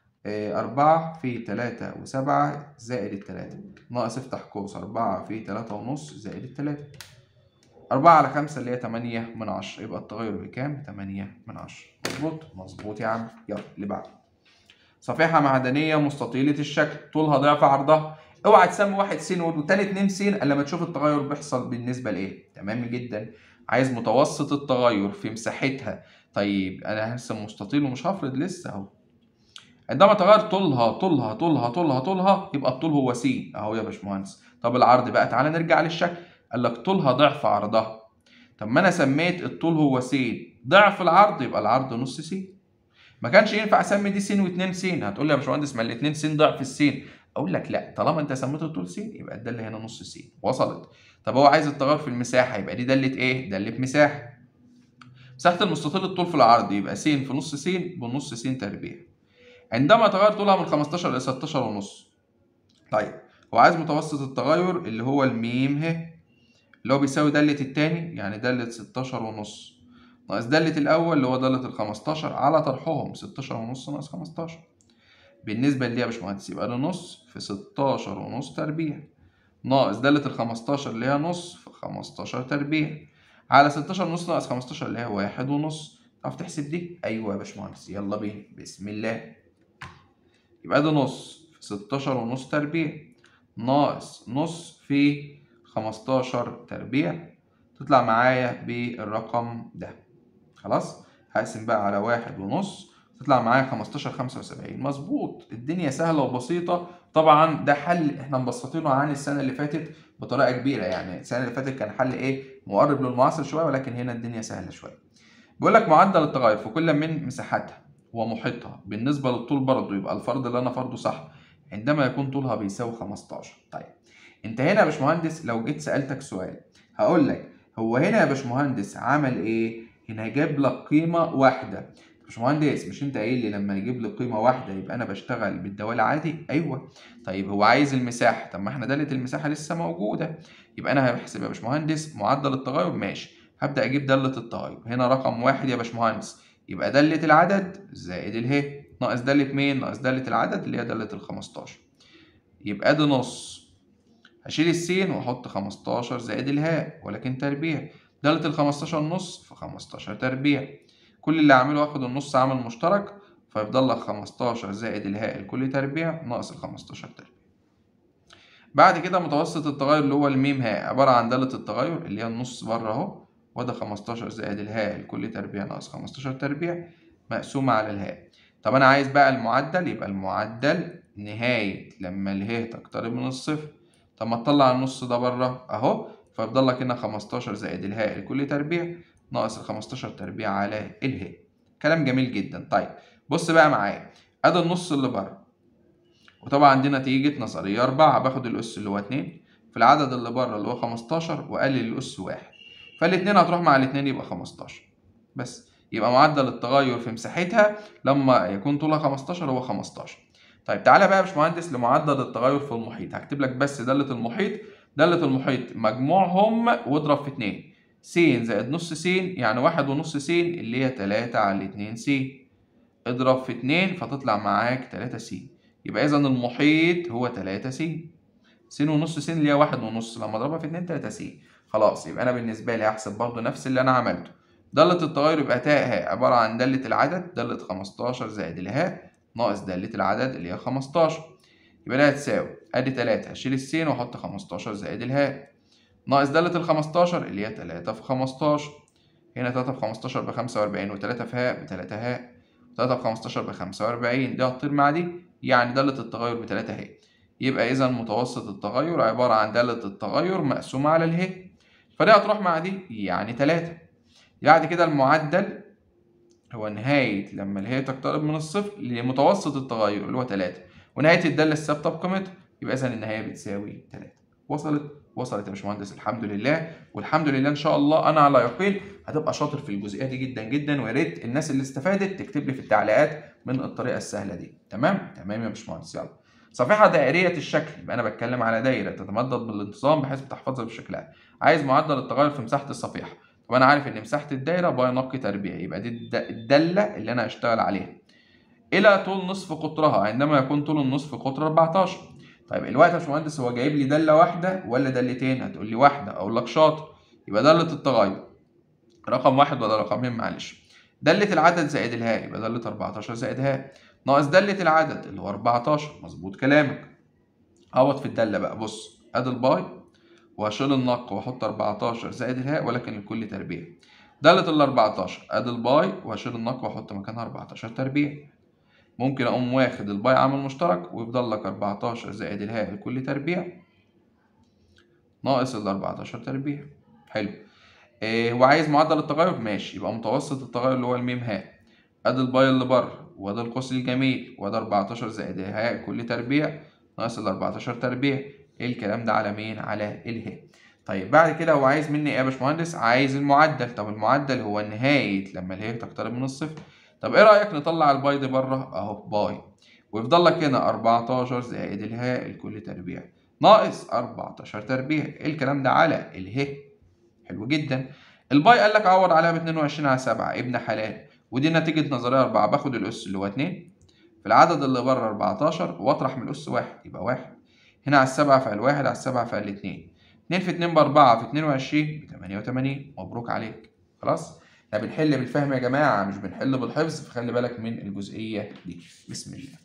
أربعة في تلاتة وسبعة زائد التلاتة ناقص افتح قوس أربعة في تلاتة ونص زائد التلاتة أربعة على خمسة اللي هي تمانية من عشرة يبقى التغير بكام؟ تمانية من عشرة مظبوط؟ مظبوط يا عم يلا اللي بعده صفيحة معدنية مستطيلة الشكل طولها ضعف عرضها اوعى تسمي واحد س والتاني اتنين س الا لما تشوف التغير بيحصل بالنسبة لايه تمام جدا عايز متوسط التغير في مساحتها طيب انا هرسم مستطيل ومش هفرض لسه اهو عندما تغير طولها طولها طولها طولها طولها يبقى الطول هو س اهو يا باشمهندس طب العرض بقى تعالى نرجع للشكل قال لك طولها ضعف عرضها طب ما انا سميت الطول هو س ضعف العرض يبقى العرض نص س ما كانش ينفع اسمي دي س و2 س هتقول لي يا باشمهندس ما الاثنين س ضعف السين اقول لك لا طالما انت سميت الطول س يبقى الداله هنا نص س وصلت طب هو عايز التغير في المساحه يبقى دي داله ايه داله مساحه مساحه المستطيل الطول في العرض يبقى س في نص س بنص س تربيع عندما تغير طولها من 15 الى 16 ونص طيب هو عايز متوسط التغير اللي هو الميم ه اللي هو بيساوي دالة التاني يعني دالة 16 ونص ناقص دالة الأول اللي هو دالة ال 15 على طرحهم 16 ونص ناقص 15 بالنسبة لدي يا باشمهندس يبقى ده نص في 16 ونص تربيع ناقص دالة ال 15 اللي هي نص في 15 تربيع على 16 ونص ناقص 15 اللي هي واحد ونص تعرف تحسب دي؟ أيوه يا باشمهندس يلا بينا بسم الله يبقى ده نص في 16 ونص تربيع ناقص نص في 15 تربيع تطلع معايا بالرقم ده خلاص هقسم بقى على واحد ونص تطلع معايا 15 75 مظبوط الدنيا سهلة وبسيطة طبعا ده حل احنا مبسطينه عن السنة اللي فاتت بطريقة كبيرة يعني السنة اللي فاتت كان حل ايه مقرب للمعاصر شوية ولكن هنا الدنيا سهلة شوية بيقول لك معدل التغير في كل من مساحتها ومحيطها بالنسبة للطول برضه يبقى الفرض اللي أنا فرضه صح عندما يكون طولها بيساوي 15 طيب أنت هنا يا باشمهندس لو جيت سألتك سؤال هقول لك هو هنا يا باشمهندس عمل إيه؟ هنا جاب لك قيمة واحدة باشمهندس مش انت قايل لي لما يجيب لي قيمه واحده يبقى انا بشتغل بالدوال عادي ايوه طيب هو عايز المساحه طب ما احنا داله المساحه لسه موجوده يبقى انا هحسب يا باشمهندس معدل التغير ماشي هبدا اجيب داله التغير هنا رقم واحد يا باشمهندس يبقى داله العدد زائد اله ناقص داله مين ناقص داله العدد اللي هي داله ال 15 يبقى ده نص هشيل السين واحط 15 زائد الهاء ولكن تربيع داله ال 15 نص في 15 تربيع كل اللي هعمله واخد النص عامل مشترك فيفضل لك 15 زائد الهاء لكل تربيع ناقص ال 15 تربيع بعد كده متوسط التغير اللي هو الميم هاء عبارة عن دالة التغير اللي هي النص بره اهو وده 15 زائد الهاء لكل تربيع ناقص 15 تربيع مقسومة على الهاء طب أنا عايز بقى المعدل يبقى المعدل نهاية لما اله تقترب من الصفر طب ما تطلع النص ده بره أهو فيفضل لك هنا 15 زائد الهاء لكل تربيع ناقص ال 15 تربيع على اله كلام جميل جدا طيب بص بقى معايا ادي النص اللي بره وطبعا دي نتيجة نظرية أربعة باخد الأس اللي هو اتنين في العدد اللي بره اللي هو 15 وأقلل الأس واحد فالاتنين هتروح مع الاتنين يبقى 15 بس يبقى معدل التغير في مساحتها لما يكون طولها 15 هو 15 طيب تعالى بقى يا باشمهندس لمعدل التغير في المحيط هكتب لك بس دالة المحيط دالة المحيط مجموعهم واضرب في اتنين س زائد نص س يعني واحد ونص س اللي هي تلاتة على اتنين س اضرب في اتنين فتطلع معاك تلاتة س يبقى إذا المحيط هو 3 س س ونص س اللي هي واحد ونص لما اضربها في 2 3 س خلاص يبقى أنا بالنسبة لي هحسب برضه نفس اللي أنا عملته دالة التغير يبقى تاء هاء عبارة عن دالة العدد دالة 15 زائد الهاء ناقص دالة العدد اللي هي 15 يبقى ده هتساوي ادي 3 هشيل السين واحط 15 زائد الهاء ناقص دالة ال 15 اللي هي 3 في 15 هنا 3 في 15 ب 45 و3 في هاء ب 3 هاء 3 في 15 ب 45 دي هتطير مع دي يعني دالة التغير ب 3 هاء يبقى إذا متوسط التغير عبارة عن دالة التغير مقسومة على اله فدي هتروح مع دي يعني 3 بعد كده المعدل هو نهاية لما الهي تقترب من الصفر لمتوسط التغير اللي هو 3 ونهاية الدالة الثابتة بقيمتها يبقى إذا النهاية بتساوي 3 وصلت وصلت يا باشمهندس الحمد لله والحمد لله ان شاء الله انا على يقين هتبقى شاطر في الجزئيه دي جدا جدا ويا ريت الناس اللي استفادت تكتب لي في التعليقات من الطريقه السهله دي تمام تمام يا باشمهندس يلا صفيحه دائريه الشكل يبقى انا بتكلم على دايره تتمدد بالانتظام بحيث تحفظها بشكلها عايز معدل التغير في مساحه الصفيحه طب انا عارف ان مساحه الدايره باي نقي تربيع يبقى دي الداله اللي انا هشتغل عليها الى طول نصف قطرها عندما يكون طول النصف قطر 14 طيب الوقت يا باشمهندس هو جايب لي داله واحده ولا دالتين هتقول لي واحده اقول لك شاطر يبقى داله التغير رقم واحد ولا رقمين معلش داله العدد زائد الهاء يبقى داله 14 زائد هاء ناقص داله العدد اللي هو 14 مظبوط كلامك عوض في الداله بقى بص ادي الباي وهشيل النق واحط 14 زائد الهاء ولكن الكل تربيع دالة ال 14 ادي الباي وهشيل النق واحط مكانها 14 تربيع ممكن اقوم واخد الباي عامل مشترك ويفضل لك 14 زائد الهاء الكل تربيع ناقص ال 14 تربيع حلو إيه وعايز معدل التغير ماشي يبقى متوسط التغير اللي هو الميم هاء ادي الباي اللي بره وادي القوس الجميل وادي 14 زائد الهاء الكل تربيع ناقص ال 14 تربيع ايه الكلام ده على مين على اله طيب بعد كده هو عايز مني ايه يا باشمهندس عايز المعدل طب المعدل هو نهايه لما اله تقترب من الصفر طب ايه رايك نطلع الباي دي بره اهو باي ويفضل لك هنا 14 زائد الهاء الكل تربيع ناقص 14 تربيع ايه الكلام ده على اله حلو جدا الباي قال لك عوض عليها ب 22 على 7 ابن حلال ودي نتيجه نظريه 4 باخد الاس اللي هو 2 في العدد اللي بره 14 واطرح من الاس 1 يبقى 1 هنا على السبعة فعل واحد على السبعة فعل اتنين اتنين في اتنين بأربعة في اتنين وعشرين بتمانية وتمانين مبروك عليك خلاص احنا بنحل بالفهم يا جماعة مش بنحل بالحفظ فخلي بالك من الجزئية دي بسم الله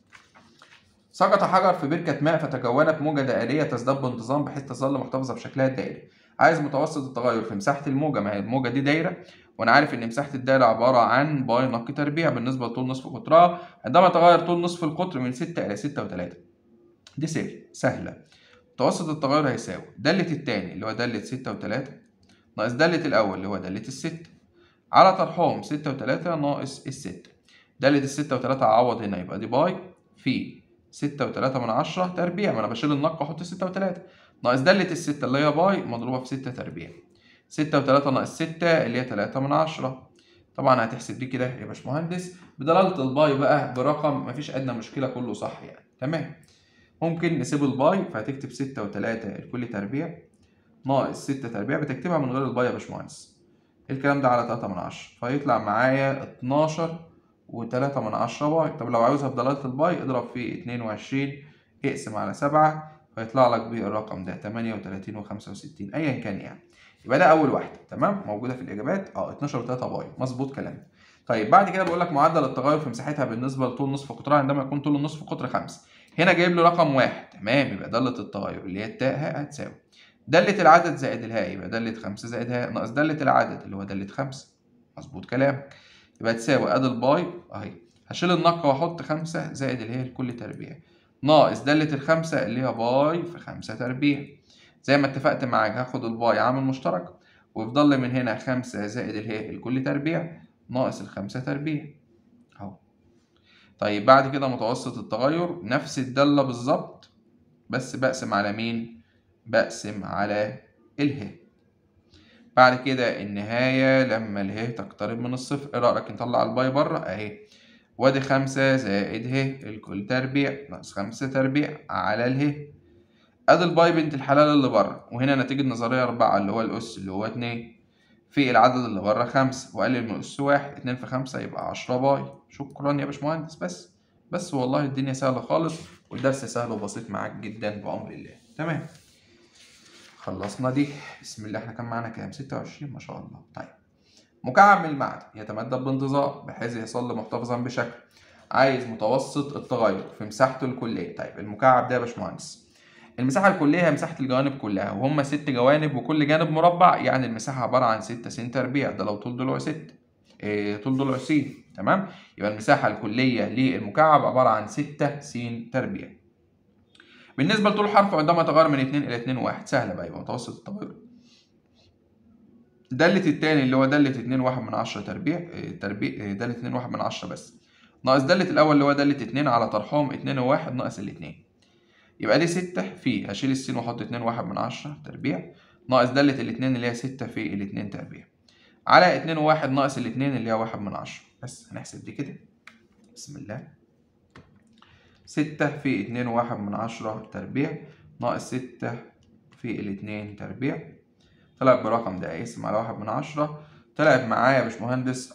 سقط حجر في بركة ماء فتكونت موجة دائرية تزداد بانتظام بحيث تظل محتفظة بشكلها الدائري عايز متوسط التغير في مساحة الموجة ما هي الموجة دي دايرة وأنا عارف إن مساحة الدايرة عبارة عن باي نقي تربيع بالنسبة لطول نصف قطرها عندما يتغير طول نصف القطر من ستة إلى ستة وتلاتة دي سهل سهلة متوسط التغير هيساوي دالة التاني اللي هو دالة ستة وتلاتة ناقص دالة الأول اللي هو دالة الستة على طرحهم ستة وتلاتة ناقص الستة دالة الستة وتلاتة هعوض هنا يبقى دي باي في ستة وتلاتة من عشرة تربيع ما أنا بشيل النق وأحط ستة وتلاتة ناقص دالة الستة اللي هي باي مضروبة في ستة تربيع ستة وتلاتة ناقص ستة اللي هي تلاتة من عشرة طبعا هتحسب دي كده يا باشمهندس بدلالة الباي بقى برقم مفيش أدنى مشكلة كله صح يعني تمام ممكن نسيب الباي فهتكتب ستة وتلاتة الكل تربيع ناقص ستة تربيع بتكتبها من غير الباي يا باشمهندس الكلام ده على تلاتة من عشرة فيطلع معايا اتناشر وتلاتة من عشرة باي طب لو عاوزها بدلالة الباي اضرب في اتنين وعشرين اقسم على سبعة فيطلع لك بالرقم ده تمانية وتلاتين وخمسة وستين أيا كان يعني يبقى ده أول واحدة تمام موجودة في الإجابات اه اتناشر وتلاتة باي مظبوط كلام طيب بعد كده بقول لك معدل التغير في مساحتها بالنسبة لطول نصف قطرها عندما يكون طول النصف قطر خمسة هنا جايب لي رقم واحد تمام يبقى دالة التغير اللي هي التاء هاء هتساوي دالة العدد زائد الهاء يبقى دالة خمسة زائد هاء ناقص دالة العدد اللي هو دالة خمسة مظبوط كلامك يبقى تساوي ادي الباي اهي هشيل النقة واحط خمسة زائد الهاء لكل تربيع ناقص دالة الخمسة اللي هي باي في خمسة تربيع زي ما اتفقت معاك هاخد الباي عامل مشترك ويفضل لي من هنا خمسة زائد الهاء لكل تربيع ناقص الخمسة تربيع اهو طيب بعد كده متوسط التغير نفس الدالة بالظبط بس بقسم على مين؟ بقسم على اله بعد كده النهاية لما اله تقترب من الصفر ايه رأيك نطلع الباي بره اهي وادي خمسة زائد ه الكل تربيع ناقص خمسة تربيع على اله ادي الباي بنت الحلال اللي بره وهنا نتيجة نظرية أربعة اللي هو الأس اللي هو اتنين في العدد اللي بره خمسة وأقلل من أس واحد اتنين في خمسة يبقى عشرة باي شكرا يا باشمهندس بس بس والله الدنيا سهلة خالص والدرس سهل وبسيط معاك جدا بأمر الله تمام خلصنا دي بسم الله احنا كان معانا كام 26 ما شاء الله طيب مكعب من المعدن يتمدد بانتظام بحيث يصل محتفظا بشكل عايز متوسط التغير في مساحته الكلية طيب المكعب ده يا باشمهندس المساحة الكلية هي مساحة الجوانب كلها وهم ست جوانب وكل جانب مربع يعني المساحة عبارة عن ستة س تربيع ده لو طول ضلوع ستة إيه طول ضلوع س تمام يبقى المساحة الكلية للمكعب عبارة عن ستة س تربيع بالنسبة لطول الحرف عندما تغير من 2 إلى 2 1 سهلة بقى يبقى متوسط التغير دالة التاني اللي هو دالة 2 1 من 10 تربيع إيه تربيع إيه دالة 2 1 من 10 بس ناقص دالة الأول اللي هو دالة 2 على طرحهم 2 و1 ناقص الاتنين يبقى دي 6 في هشيل السين واحط 2 1 من 10 تربيع ناقص دالة الاتنين اللي هي 6 في الاتنين تربيع على 2 و1 ناقص الاتنين اللي هي 1 من 10 بس هنحسب دي كده بسم الله 6 في 2 1 من 10 تربيع ناقص 6 في الاتنين تربيع طلع برقم ده اقسم على 1 من 10 طلعت معايا يا باشمهندس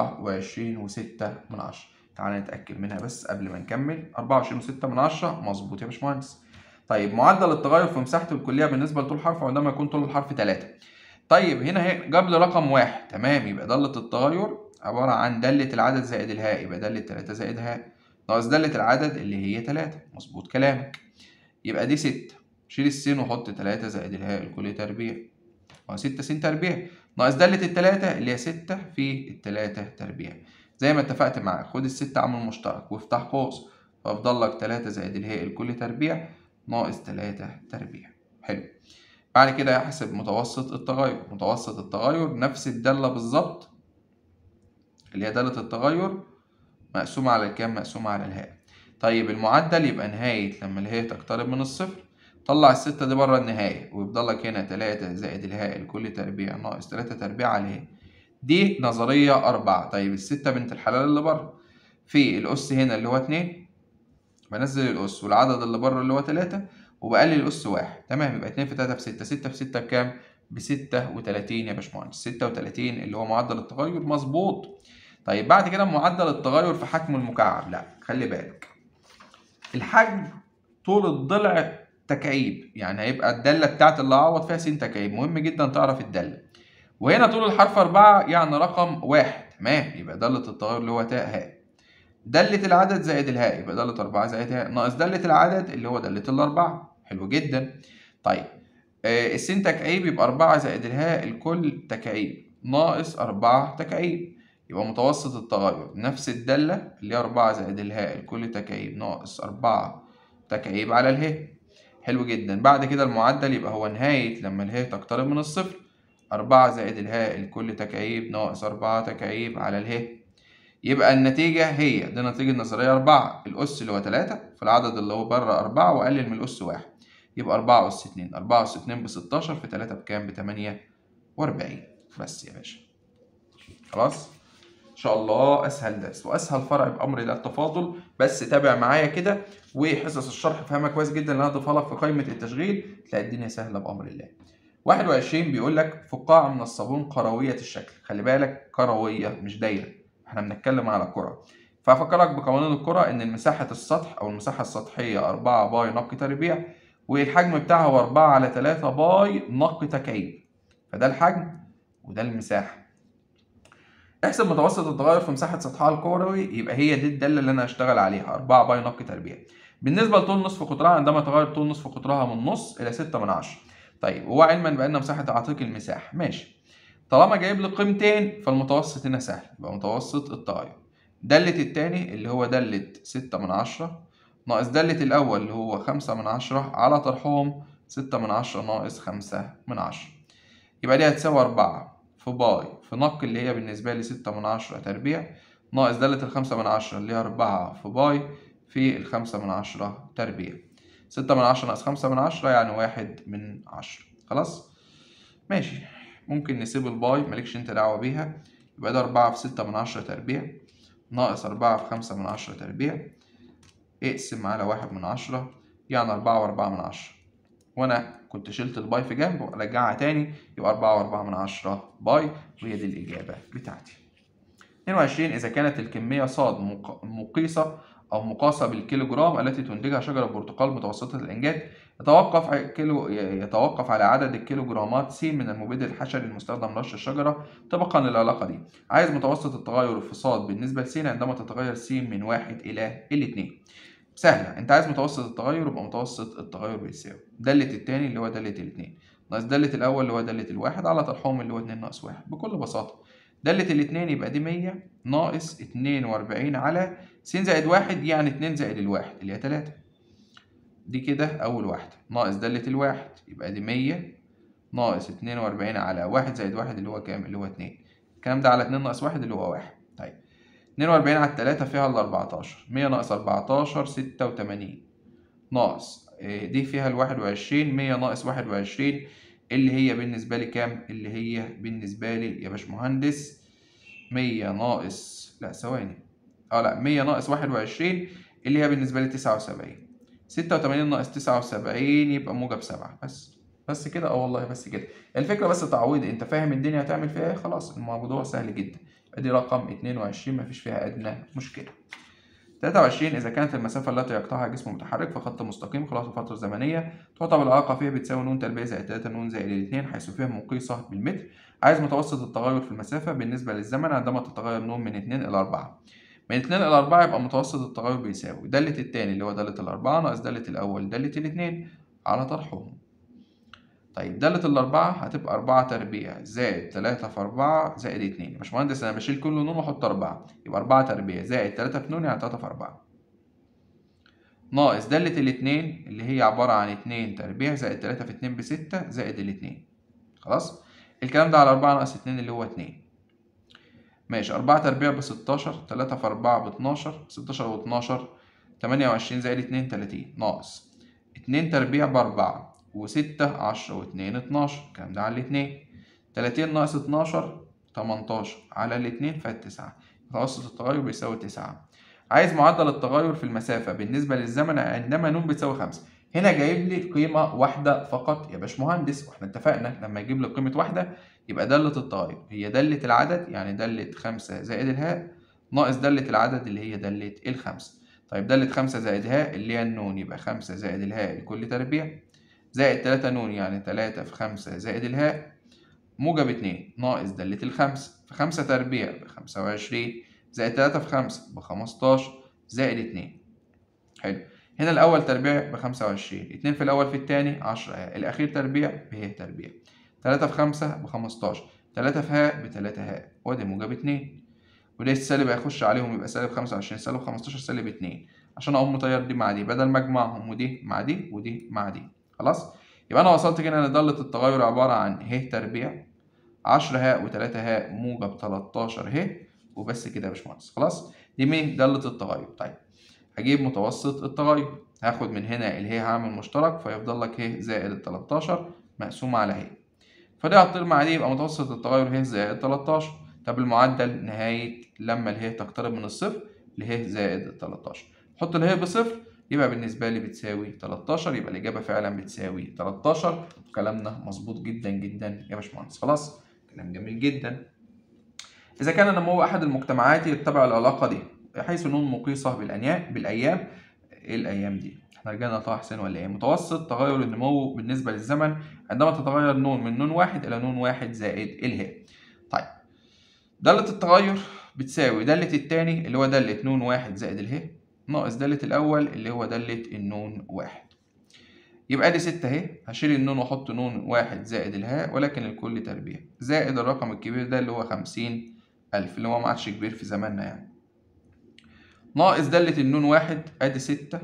24 وستة من 10 تعالى نتأكد منها بس قبل ما نكمل 24 وستة من 10 مظبوط يا باشمهندس طيب معدل التغير في مساحته الكلية بالنسبة لطول الحرف عندما يكون طول الحرف 3 طيب هنا هي جاب لي رقم واحد تمام يبقى دالة التغير عبارة عن دالة العدد زائد الهاء يبقى دالة 3 زائد هاء ناقص دالة العدد اللي هي 3 مظبوط كلامك يبقى دي 6 شيل السين وحط 3 زائد الهاء الكل تربيع ما 6 س تربيع ناقص دالة التلاتة اللي هي ستة في التلاتة تربيع زي ما اتفقت معاك خد الستة عامل مشترك وافتح قوس فيفضل لك تلاتة زائد الهاء الكل تربيع ناقص تلاتة تربيع حلو بعد كده هحسب متوسط التغير متوسط التغير نفس الدالة بالظبط اللي هي دالة التغير مقسومة على الكام مقسومة على الهاء طيب المعدل يبقى نهاية لما الهاء تقترب من الصفر طلع الستة دي بره النهاية ويفضل لك هنا تلاتة زائد الهاء لكل تربيع ناقص تلاتة تربيع على الهاء دي نظرية أربعة طيب الستة بنت الحلال اللي بره في الأس هنا اللي هو اتنين بنزل الأس والعدد اللي بره اللي هو تلاتة وبقلل الأس واحد تمام يبقى اتنين في تلاتة في ستة ستة في ستة بكام؟ بستة وتلاتين يا باشمهندس ستة وتلاتين اللي هو معدل التغير مظبوط طيب بعد كده معدل التغير في حجم المكعب لا خلي بالك الحجم طول الضلع تكعيب يعني هيبقى الدالة بتاعت اللي أعوض فيها س تكعيب مهم جدا تعرف الدالة وهنا طول الحرف أربعة يعني رقم واحد تمام يبقى دالة التغير اللي هو تاء هاء دالة العدد زائد الهاء يبقى دالة أربعة زائد هاء ناقص دالة العدد اللي هو دالة الأربعة حلو جدا طيب آه السين تكعيب يبقى أربعة زائد الهاء الكل تكعيب ناقص أربعة تكعيب يبقى متوسط التغير نفس الدالة اللي هي أربعة زائد الهاء الكل تكعيب ناقص أربعة تكعيب على الهاء حلو جدا بعد كده المعدل يبقى هو نهاية لما الهاء تقترب من الصفر أربعة زائد الهاء الكل تكعيب ناقص أربعة تكعيب على الهاء يبقى النتيجة هي دي نتيجة نظرية أربعة الأس اللي هو تلاتة في العدد اللي هو بره أربعة وأقلل من الأس واحد يبقى أربعة أس اتنين أربعة أس اتنين بستاشر في تلاتة بكام بتمانية وأربعين بس يا باشا خلاص ان شاء الله اسهل درس واسهل فرع بامر الله التفاضل بس تابع معايا كده وحصص الشرح فهمها كويس جدا اللي انا هضيفها لك في قائمه التشغيل تلاقي الدنيا سهله بامر الله 21 بيقول لك فقاعه من الصابون كرويه الشكل خلي بالك كرويه مش دايره احنا بنتكلم على كره فافكرك بقوانين الكره ان مساحه السطح او المساحه السطحيه 4 باي نق تربيع والحجم بتاعها هو 4 على 3 باي نق تكعيب فده الحجم وده المساحه احسب متوسط التغير في مساحة سطحها الكروي يبقى هي دي الدالة اللي أنا هشتغل عليها 4 باي نق تربيع. بالنسبة لطول نصف قطرها عندما تغير طول نصف قطرها من نص إلى 6 من 10. طيب هو علما بأن مساحة تعطيك المساحة ماشي. طالما جايب لي قيمتين فالمتوسط هنا سهل يبقى متوسط التغير. دالة التاني اللي هو دالة 6 من 10 ناقص دالة الأول اللي هو 5 من 10 على طرحهم 6 من 10 ناقص 5 من 10. يبقى دي هتساوي 4 في باي في نق اللي هي بالنسبة لي ستة من عشرة تربيع ناقص دالة الخمسة من عشرة اللي هي أربعة في باي في الخمسة من عشرة تربيع ستة من عشرة ناقص خمسة من عشرة يعني واحد من عشرة خلاص ماشي ممكن نسيب الباي مالكش انت دعوة بيها يبقى ده أربعة في ستة من عشرة تربيع ناقص أربعة في خمسة من عشرة تربيع اقسم على واحد من عشرة يعني أربعة وأربعة من عشرة وأنا كنت شلت الباي في جنب وارجعها تاني يبقى أربعة وأربعة من عشرة باي وهي دي الإجابة بتاعتي. 22 إذا كانت الكمية صاد مقيسة أو مقاسة بالكيلو جرام التي تنتجها شجرة برتقال متوسطة الإنجاز يتوقف كيلو يتوقف على عدد الكيلو جرامات س من المبيد الحشري المستخدم لرش الشجرة طبقا للعلاقة دي عايز متوسط التغير في ص بالنسبة لس عندما تتغير س من واحد إلى الاتنين سهلة أنت عايز متوسط التغير يبقى متوسط التغير بيساوي دالة التاني اللي هو دالة الاتنين ناقص دالة الأول اللي هو دالة الواحد على طرحهم اللي هو اتنين ناقص واحد بكل بساطة دالة الاتنين يبقى دي مية ناقص اتنين وأربعين على س زائد واحد يعني اتنين زائد الواحد اللي هي تلاتة دي كده أول واحدة ناقص دالة الواحد يبقى دي مية ناقص اتنين وأربعين على واحد زائد واحد اللي هو كام اللي هو اتنين الكلام ده على اتنين ناقص واحد اللي هو واحد طيب اتنين وأربعين على التلاتة فيها الأربعتاشر مية ناقص أربعتاشر ستة وتمانين ناقص دي فيها الواحد وعشرين مية ناقص واحد وعشرين اللي هي بالنسبة لي كام؟ اللي هي بالنسبة لي يا باشمهندس مية ناقص لا ثواني اه لا مية ناقص واحد وعشرين اللي هي بالنسبة لي تسعة وسبعين ستة وتمانين ناقص تسعة وسبعين يبقى موجب سبعة بس بس كده اه والله بس كده الفكرة بس تعويض انت فاهم الدنيا هتعمل فيها ايه خلاص الموضوع سهل جدا ادي رقم اتنين وعشرين مفيش فيها ادنى مشكلة 23 إذا كانت المسافة التي يقطعها جسم متحرك في خط مستقيم خلال فترة زمنية تعتبر العلاقة فيها بتساوي ن تربيع زائد 3 ن زائد الاثنين حيث فيها مقيسة بالمتر عايز متوسط التغير في المسافة بالنسبة للزمن عندما تتغير ن من 2 إلى 4 من 2 إلى 4 يبقى متوسط التغير بيساوي دالة التاني اللي هو دالة الأربعة ناقص دالة الأول دالة الاثنين على طرحهم طيب دالة الأربعة هتبقى أربعة تربيع زائد تلاتة في أربعة زائد اتنين يا باشمهندس أنا بشيل كل نون وأحط أربعة يبقى أربعة تربيع زائد تلاتة في نون يعني تلاتة في أربعة ناقص دالة الاتنين اللي هي عبارة عن اتنين تربيع زائد تلاتة في اتنين بستة زائد الاتنين خلاص الكلام ده على أربعة ناقص اتنين اللي هو اتنين ماشي أربعة تربيع بستاشر تلاتة في أربعة باتناشر ستاشر واتناشر تمانية وعشرين زائد اتنين تلاتين ناقص اتنين تربيع بأربعة وستة عشرة واتنين اتناشر الكلام ده على الاتنين تلاتين ناقص اتناشر تمنتاشر على الاتنين فالتسعة متوسط التغير بيساوي تسعة عايز معدل التغير في المسافة بالنسبة للزمن عندما ن بتساوي خمسة هنا جايب لي قيمة واحدة فقط يا باشمهندس واحنا اتفقنا لما يجيب لي قيمة واحدة يبقى دالة التغير هي دالة العدد يعني دالة خمسة زائد الهاء ناقص دالة العدد اللي هي دالة الخمسة طيب دالة خمسة زائد هاء اللي هي النون يبقى خمسة زائد الهاء لكل تربيع زائد تلاتة نون يعني تلاتة في خمسة زائد الهاء موجب اتنين ناقص دالة الخمسة في خمسة تربيع بخمسة وعشرين زائد تلاتة في خمسة بخمستاشر زائد اتنين حلو هنا الأول تربيع بخمسة وعشرين اتنين في الأول في التاني عشرة هاء الأخير تربيع به تربيع تلاتة في خمسة بخمستاشر تلاتة في هاء بتلاتة هاء وادي موجب اتنين وده السالب هيخش عليهم يبقى سالب خمسة وعشرين سالب خمستاشر سالب اتنين عشان أقوم مطير دي مع دي بدل ما أجمعهم ودي مع دي ودي مع دي خلاص يبقى أنا وصلت كده إن دالة التغير عبارة عن ه تربيع عشرة هاء وتلاتة هاء موجب تلاتاشر ه وبس كده يا باشمهندس خلاص دي مين دالة التغير طيب هجيب متوسط التغير هاخد من هنا اللي هي هعمل مشترك فيفضل لك ه زائد ال 13 مقسومة على ه فدي هتطير مع دي يبقى متوسط التغير ه زائد 13 طب المعدل نهاية لما اله تقترب من الصفر له زائد 13 حط اله بصفر يبقى بالنسبة لي بتساوي 13 يبقى الإجابة فعلا بتساوي 13 كلامنا مظبوط جدا جدا يا باشمهندس خلاص كلام جميل جدا إذا كان النمو أحد المجتمعات يتبع العلاقة دي حيث نون مقيسة بالأنيام بالأيام إيه الأيام دي؟ إحنا رجعنا لطه حسين ولا إيه؟ متوسط تغير النمو بالنسبة للزمن عندما تتغير نون من نون واحد إلى نون واحد زائد الهاء. طيب دالة التغير بتساوي دالة التاني اللي هو دالة نون واحد زائد الهاء ناقص دالة الأول اللي هو دالة النون واحد. يبقى دي ستة اهي هشيل النون واحط نون واحد زائد الهاء ولكن الكل تربيع زائد الرقم الكبير ده اللي هو خمسين ألف اللي هو ما عادش كبير في زماننا يعني ناقص دالة النون واحد ادي ستة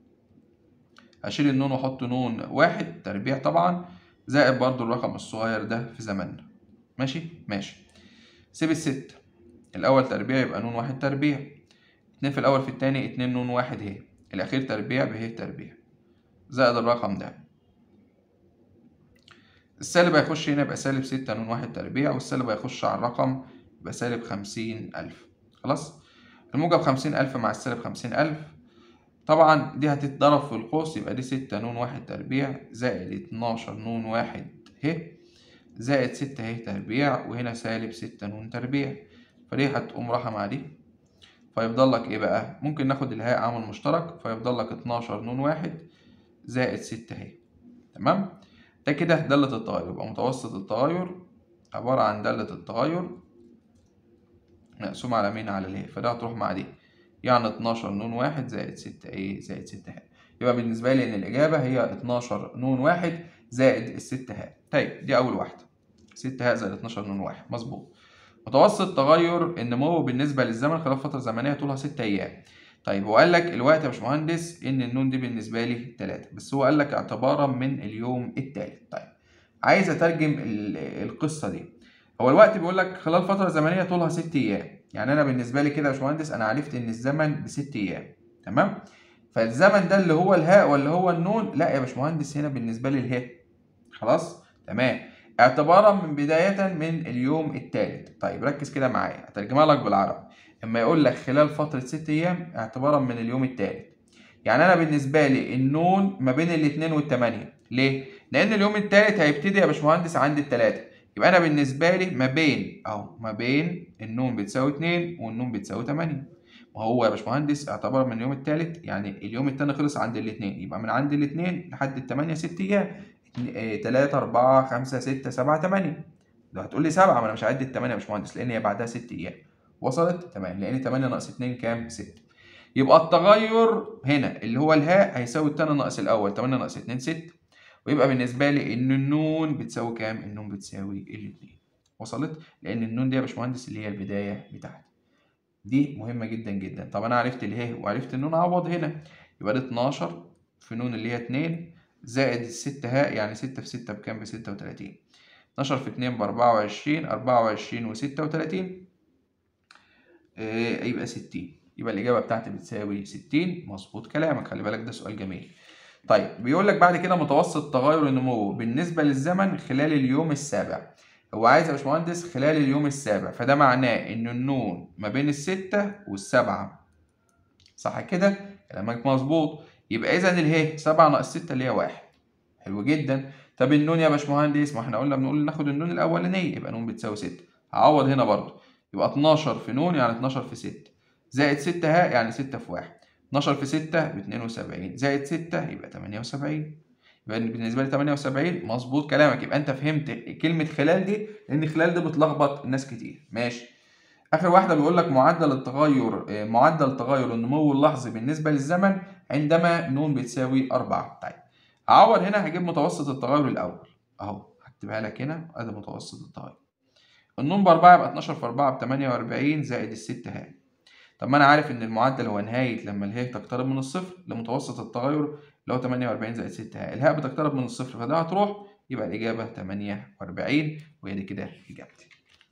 هشيل النون واحط نون واحد تربيع طبعا زائد برضو الرقم الصغير ده في زماننا ماشي ماشي سيب الستة الأول تربيع يبقى نون واحد تربيع اتنين في الأول في التاني اتنين نون واحد اهي الأخير تربيع به تربيع زائد الرقم ده السالب هيخش هنا يبقى سالب ستة نون واحد تربيع والسالب هيخش على الرقم يبقى سالب خمسين ألف خلاص الموجب خمسين ألف مع السالب خمسين ألف طبعا دي هتتضرب في القوس يبقى دي ستة نون واحد تربيع زائد اتناشر نون واحد ه زائد ستة ه تربيع وهنا سالب ستة نون تربيع فدي هتقوم راحة مع دي فيفضل لك ايه بقى ممكن ناخد الهاء عامل مشترك فيفضل لك 12 نون واحد زائد 6 اهي تمام ده كده دالة التغير يبقى متوسط التغير عبارة عن دالة التغير مقسوم على مين على الايه فده هتروح مع دي يعني 12 نون واحد زائد 6 ايه زائد 6 هاء يبقى بالنسبة لي ان الإجابة هي 12 نون واحد زائد الست هاء طيب دي أول واحدة 6 هاء زائد 12 نون واحد مظبوط متوسط تغير النمو بالنسبة للزمن خلال فترة زمنية طولها 6 أيام طيب هو قال لك الوقت يا باشمهندس ان النون دي بالنسبه لي 3 بس هو قال لك اعتبارا من اليوم الثالث طيب عايز اترجم القصه دي هو الوقت بيقول لك خلال فتره زمنيه طولها 6 ايام يعني انا بالنسبه لي كده يا باشمهندس انا عرفت ان الزمن بست ايام تمام فالزمن ده اللي هو الهاء ولا هو النون لا يا باشمهندس هنا بالنسبه لي الهاء خلاص تمام اعتبارا من بدايه من اليوم الثالث طيب ركز كده معايا هترجمها لك بالعربي اما يقول لك خلال فترة ست أيام اعتبارا من اليوم الثالث يعني أنا بالنسبة لي النون ما بين الاتنين والتمانية ليه؟ لأن اليوم الثالث هيبتدي يا باشمهندس عند التلاتة يبقى أنا بالنسبة لي ما بين أهو ما بين النون بتساوي اتنين والنون بتساوي تمانية ما هو يا باشمهندس اعتبارا من اليوم الثالث يعني اليوم التاني خلص عند الاتنين يبقى من عند الاتنين لحد التمانية ست أيام تلاتة أربعة خمسة ستة سبعة تمانية ده هتقول لي سبعة ما أنا مش هعد التمانية يا باشمهندس لأن هي بعدها ست أيام وصلت تمام لان 8 ناقص 2 كام 6 يبقى التغير هنا اللي هو الهاء هيساوي التاني ناقص الاول 8 ناقص 2 6 ويبقى بالنسبه لي ان النون بتساوي كام النون بتساوي الاثنين وصلت لان النون دي يا باشمهندس اللي هي البدايه بتاعتي دي مهمه جدا جدا طب انا عرفت الهاء وعرفت النون اعوض هنا يبقى ده 12 في نون اللي هي 2 زائد 6 هاء يعني 6 في 6 بكام ب 36 12 في 2 ب 24 24 و 36 يبقى 60 يبقى الإجابة بتاعتي بتساوي 60 مظبوط كلامك خلي بالك ده سؤال جميل طيب بيقول لك بعد كده متوسط تغير النمو بالنسبة للزمن خلال اليوم السابع هو عايز يا باشمهندس خلال اليوم السابع فده معناه إن النون ما بين الستة والسبعة صح كده؟ كلامك مظبوط يبقى إذا اله سبعة ناقص ستة اللي هي واحد حلو جدا طب النون يا باشمهندس ما احنا قلنا بنقول ناخد النون الأولانية يبقى نون بتساوي ستة هعوض هنا برضه يبقى 12 في نون يعني 12 في 6 زائد 6 هاء يعني 6 في 1 12 في 6 ب 72 زائد 6 يبقى 78 يبقى بالنسبه لي 78 مظبوط كلامك يبقى انت فهمت كلمه خلال دي لان خلال دي بتلخبط الناس كتير ماشي اخر واحده بيقول لك معدل التغير معدل تغير النمو اللحظي بالنسبه للزمن عندما نون بتساوي 4 طيب هعوض هنا هجيب متوسط التغير الاول اهو هكتبها لك هنا ادي متوسط التغير النون بأربعة يبقى 12 في 4 ب 48 زائد الست هاء طب ما أنا عارف إن المعدل هو نهاية لما الهاء تقترب من الصفر لمتوسط التغير اللي هو 48 زائد 6 هاء الهاء بتقترب من الصفر فده هتروح يبقى الإجابة 48 وهي دي كده إجابتي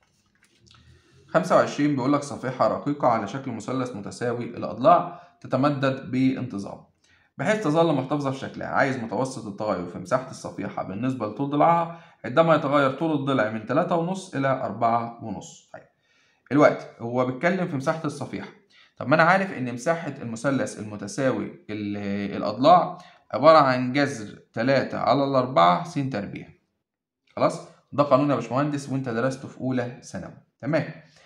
25 بيقول لك صفيحة رقيقة على شكل مثلث متساوي الأضلاع تتمدد بانتظام بحيث تظل محتفظة في شكلها عايز متوسط التغير في مساحة الصفيحة بالنسبة لطول ضلعها عندما يتغير طول الضلع من 3.5 إلى 4.5 طيب الوقت هو بيتكلم في مساحة الصفيحة طب ما أنا عارف إن مساحة المثلث المتساوي الأضلاع عبارة عن جذر 3 على الأربعة س تربيع خلاص ده قانون يا باشمهندس وأنت درسته في أولى ثانوي تمام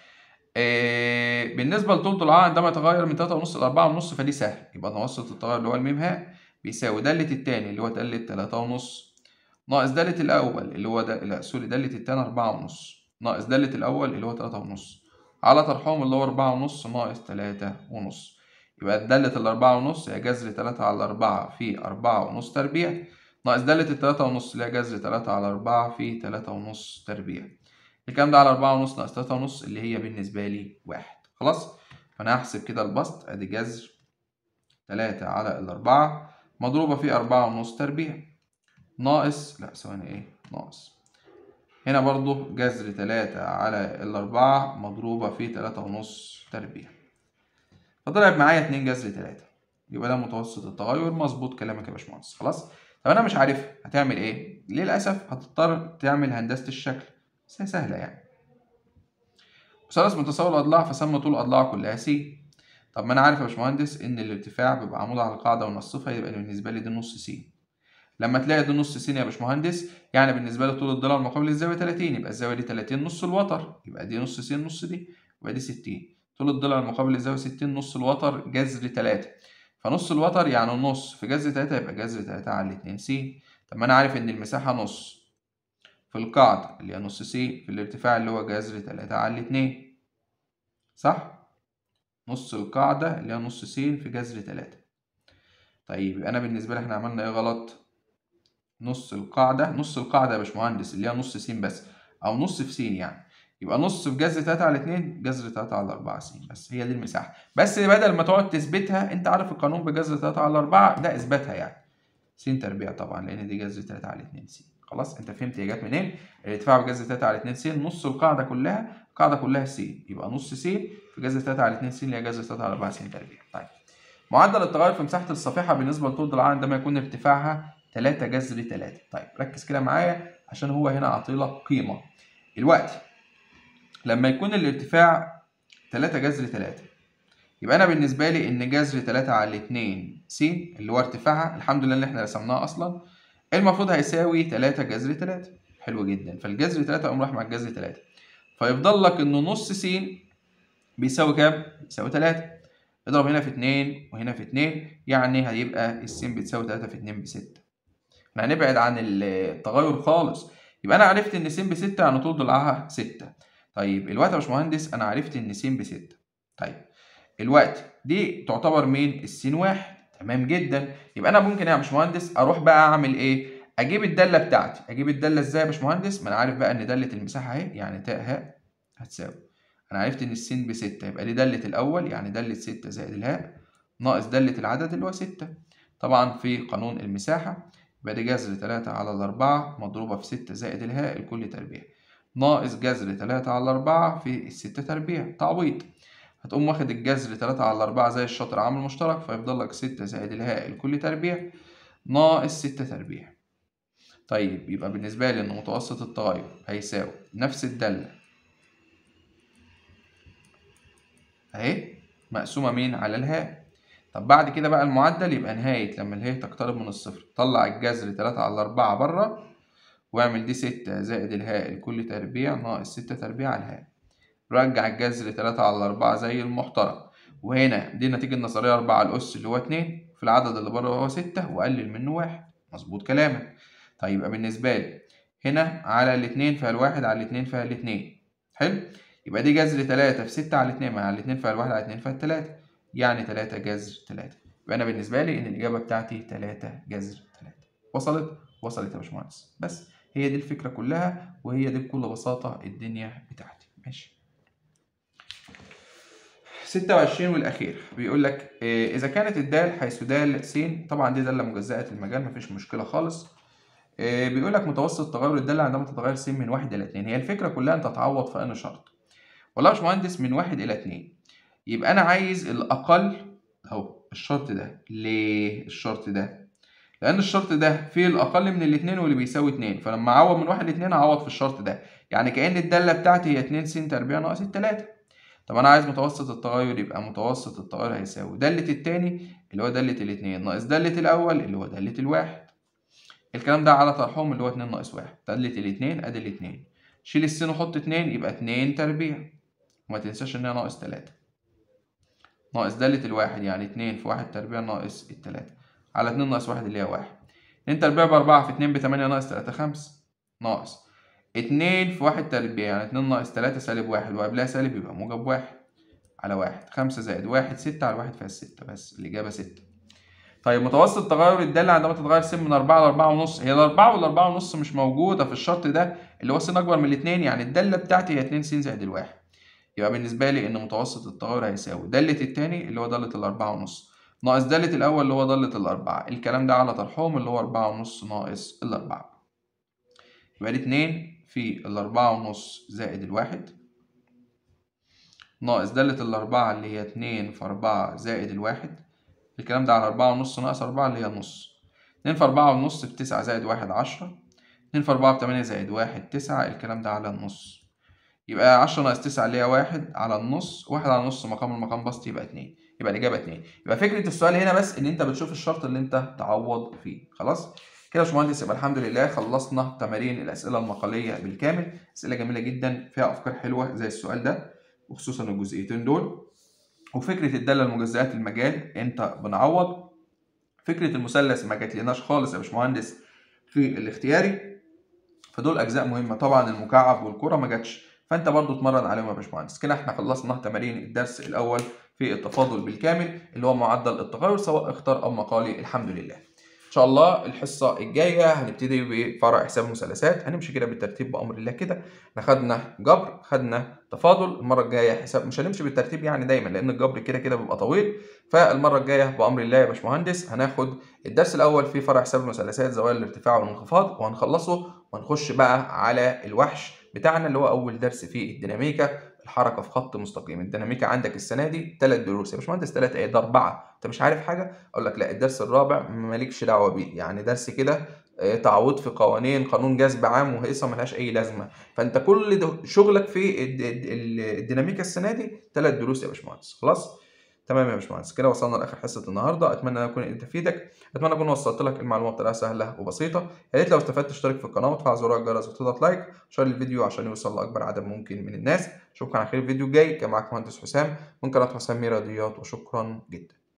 آه بالنسبة لطول ضلعها عندما يتغير من 3.5 ل 4.5 فدي سهل يبقى متوسط التغير اللي هو الميم هاء بيساوي دالة التاني اللي هو دالة 3.5 ناقص دالة الأول اللي هو ده لا سوري دالة التاني أربعة ونص ناقص دالة الأول اللي هو تلاتة ونص على طرحهم اللي هو أربعة ونص ناقص تلاتة ونص يبقى دالة الأربعة ونص هي جذر تلاتة على أربعة في أربعة ونص تربيع ناقص دالة التلاتة ونص اللي هي جذر تلاتة على أربعة في تلاتة ونص تربيع الكلام ده على أربعة ونص ناقص تلاتة ونص اللي هي بالنسبة لي واحد خلاص فأنا هحسب كده البسط أدي جذر تلاتة على الأربعة مضروبة في أربعة ونص تربيع ناقص لا ثواني ايه ناقص هنا برضو جذر تلاتة على الأربعة مضروبة في تلاتة ونص تربيع فطلعت معايا اتنين جذر تلاتة يبقى ده متوسط التغير مظبوط كلامك يا باشمهندس خلاص طب أنا مش عارفها هتعمل إيه؟ للأسف هتضطر تعمل هندسة الشكل بس هي سهلة يعني مثلث متساوي الأضلاع فسمى طول الأضلاع كلها س طب ما أنا عارف يا باشمهندس إن الارتفاع بيبقى عمود على القاعدة ونصفها يبقى بالنسبة لي دي نص س لما تلاقي ده نص س يا باشمهندس يعني بالنسبه لي طول الضلع المقابل للزاويه 30 يبقى الزاويه دي 30 نص الوتر يبقى دي نص س نص دي يبقى دي 60 طول الضلع المقابل للزاوية 60 نص الوتر جذر 3 فنص الوتر يعني نص في جذر 3 يبقى جذر 3 على 2 س طب ما أنا عارف إن المساحة نص في القاعدة اللي هي نص س في الارتفاع اللي هو جذر 3 على 2 صح؟ نص القاعدة اللي هي نص س في جذر 3 طيب يبقى أنا بالنسبة لي إحنا عملنا إيه غلط؟ نص القاعدة نص القاعدة يا باشمهندس اللي هي نص س بس أو نص في س يعني يبقى نص في جذر 3 على 2 جذر 3 على 4 س بس هي دي المساحة بس بدل ما تقعد تثبتها أنت عارف القانون بجذر 3 على 4 ده إثباتها يعني س تربيع طبعا لأن دي جذر 3 على 2 س خلاص أنت فهمت هي جت منين؟ الارتفاع بجذر 3 على 2 س نص القاعدة كلها القاعدة كلها س يبقى نص س في جذر 3 على 2 س اللي هي جذر 3 على 4 س تربيع طيب معدل التغير في مساحة الصفيحة بالنسبة لطول ضلعها عندما يكون ارتفاعها 3 جذر 3 طيب ركز كده معايا عشان هو هنا عاطيلك قيمة دلوقتي لما يكون الارتفاع 3 جذر 3 يبقى انا بالنسبه لي ان جذر 3 على 2 س اللي هو ارتفاعها الحمد لله اللي احنا رسمناها اصلا المفروض هيساوي 3 جذر 3 حلو جدا فالجذر 3 قوم راح مع الجذر 3 فيفضل لك ان نص س بيساوي كام؟ بيساوي 3 اضرب هنا في 2 وهنا في 2 يعني هيبقى الس بتساوي 3 في 2 ب 6 احنا هنبعد عن التغير خالص يبقى انا عرفت ان س ب 6 يعني طول ضلعها 6 طيب الوقت يا باشمهندس انا عرفت ان س ب 6 طيب الوقت دي تعتبر مين السين واحد تمام جدا يبقى انا ممكن يا باشمهندس اروح بقى اعمل ايه اجيب الداله بتاعتي اجيب الداله ازاي يا باشمهندس ما انا عارف بقى ان داله المساحه اهي يعني تاء هاء هتساوي انا عرفت ان السين ب 6 يبقى دي داله الاول يعني داله 6 زائد الهاء ناقص داله العدد اللي هو 6 طبعا في قانون المساحه يبقى دي جذر 3 على الأربعة مضروبة في 6 زائد الهاء الكل تربيع ناقص جذر 3 على 4 في الستة تربيع تعويض هتقوم واخد الجذر 3 على 4 زي الشطر عامل مشترك فيفضل لك 6 زائد الهاء الكل تربيع ناقص 6 تربيع طيب يبقى بالنسبة لي إن متوسط التغير هيساوي نفس الدالة أهي مقسومة مين على الهاء طب بعد كده بقى المعدل يبقى نهاية لما الهاء تقترب من الصفر طلع الجذر 3 على 4 بره واعمل دي 6 زائد الهاء الكل تربيع ناقص 6 تربيع على الهاء رجع الجذر 3 على 4 زي المحترم وهنا دي النتيجة النظرية 4 الأس اللي هو 2 في العدد اللي بره هو 6 وقلل منه 1 مظبوط كلامك طيب يبقى بالنسبة لي هنا على الاتنين فيها الواحد على الاتنين فيها الاتنين حلو يبقى دي جذر 3 في 6 على 2 مع الاتنين فيها الواحد على 2 فيها 3 يعني 3 جذر 3 يبقى أنا بالنسبة لي إن الإجابة بتاعتي 3 جذر 3 وصلت؟ وصلت يا باشمهندس بس هي دي الفكرة كلها وهي دي بكل بساطة الدنيا بتاعتي ماشي 26 والأخير بيقول لك إذا كانت الدال حيث دال س طبعا دي دالة مجزأة المجال مفيش مشكلة خالص بيقول لك متوسط تغير الدالة عندما تتغير س من واحد إلى اتنين هي الفكرة كلها أنت تعوض في أنهي شرط والله يا باشمهندس من واحد إلى اتنين يبقى أنا عايز الأقل أهو الشرط ده ليه الشرط ده؟ لأن الشرط ده فيه الأقل من الاتنين واللي بيساوي اتنين فلما أعوض من واحد لاتنين هعوض في الشرط ده يعني كأن الدالة بتاعتي هي اتنين س تربيع ناقص التلاتة طب أنا عايز متوسط التغير يبقى متوسط التغير هيساوي دالة التاني اللي هو دالة الاتنين ناقص دالة الأول اللي هو دالة الواحد الكلام ده على طرحهم اللي هو اتنين ناقص واحد دالة الاتنين أدي الاتنين شيل السين وحط اتنين يبقى اتنين تربيع وما تنساش إن هي ناقص تلاتة ناقص دالة الواحد يعني اتنين في واحد تربيع ناقص التلاتة على اتنين ناقص واحد اللي هي واحد اتنين تربيع بأربعة في اتنين بتمانية ناقص تلاتة خمسة ناقص اتنين في واحد تربيع يعني اتنين ناقص تلاتة سالب واحد وقبلها سالب يبقى موجب واحد على واحد خمسة زائد واحد ستة على واحد فيها ستة بس الإجابة ستة طيب متوسط تغير الدالة عندما تتغير س من أربعة لأربعة ونص هي الأربعة والأربعة ونص مش موجودة في الشرط ده اللي هو س أكبر من الاتنين يعني الدالة بتاعتي هي اتنين س زائد الواحد يبقى بالنسبة لي إن متوسط التغير هيساوي دالة التاني اللي هو دالة الأربعة ونص ناقص دالة الأول اللي هو دالة الأربعة الكلام ده على طرحهم اللي هو أربعة ونص ناقص الأربعة يبقى دي اتنين في الأربعة ونص زائد الواحد ناقص دالة الأربعة اللي هي اتنين في أربعة زائد الواحد الكلام ده على أربعة ونص ناقص أربعة اللي هي النص اتنين في أربعة ونص بتسعة زائد واحد عشرة اتنين في أربعة بتمانية زائد واحد تسعة الكلام ده على النص يبقى عشرة ناقص تسعة اللي هي واحد على النص واحد على النص مقام المقام بسط يبقى اتنين يبقى الإجابة اتنين يبقى فكرة السؤال هنا بس إن أنت بتشوف الشرط اللي أنت تعوض فيه خلاص كده يا باشمهندس يبقى الحمد لله خلصنا تمارين الأسئلة المقالية بالكامل أسئلة جميلة جدا فيها أفكار حلوة زي السؤال ده وخصوصا الجزئيتين دول وفكره الداله المجزئات المجال انت بنعوض فكره المثلث ما جاتلناش خالص يا باشمهندس في الاختياري فدول اجزاء مهمه طبعا المكعب والكره ما جاتش فانت برضو اتمرن عليهم يا باشمهندس كده احنا خلصنا تمارين الدرس الاول في التفاضل بالكامل اللي هو معدل التغير سواء اختار او مقالي الحمد لله ان شاء الله الحصه الجايه هنبتدي بفرع حساب المثلثات هنمشي كده بالترتيب بامر الله كده احنا خدنا جبر خدنا تفاضل المره الجايه حساب مش هنمشي بالترتيب يعني دايما لان الجبر كده كده بيبقى طويل فالمره الجايه بامر الله يا باشمهندس هناخد الدرس الاول في فرع حساب المثلثات زوايا الارتفاع والانخفاض وهنخلصه ونخش بقى على الوحش بتاعنا اللي هو اول درس في الديناميكا الحركه في خط مستقيم الديناميكا عندك السنه دي ثلاث دروس يا باشمهندس ثلاث ايه ده اربعه انت مش عارف حاجه اقول لك لا الدرس الرابع مالكش دعوه بيه يعني درس كده تعويض في قوانين قانون جذب عام وهيصه ملهاش اي لازمه فانت كل شغلك في الديناميكا السنه دي ثلاث دروس يا باشمهندس خلاص تمام يا باشمهندس كده وصلنا لاخر حصه النهارده اتمنى ان اكون قدرت افيدك اتمنى اكون وصلت لك المعلومه بطريقه سهله وبسيطه يا ريت لو استفدت تشترك في القناه وتفعل زرار الجرس وتضغط لايك وشير الفيديو عشان يوصل لاكبر عدد ممكن من الناس اشوفكم على خير الفيديو الجاي كان معاكم مهندس حسام من قناه حسام رياضيات وشكرا جدا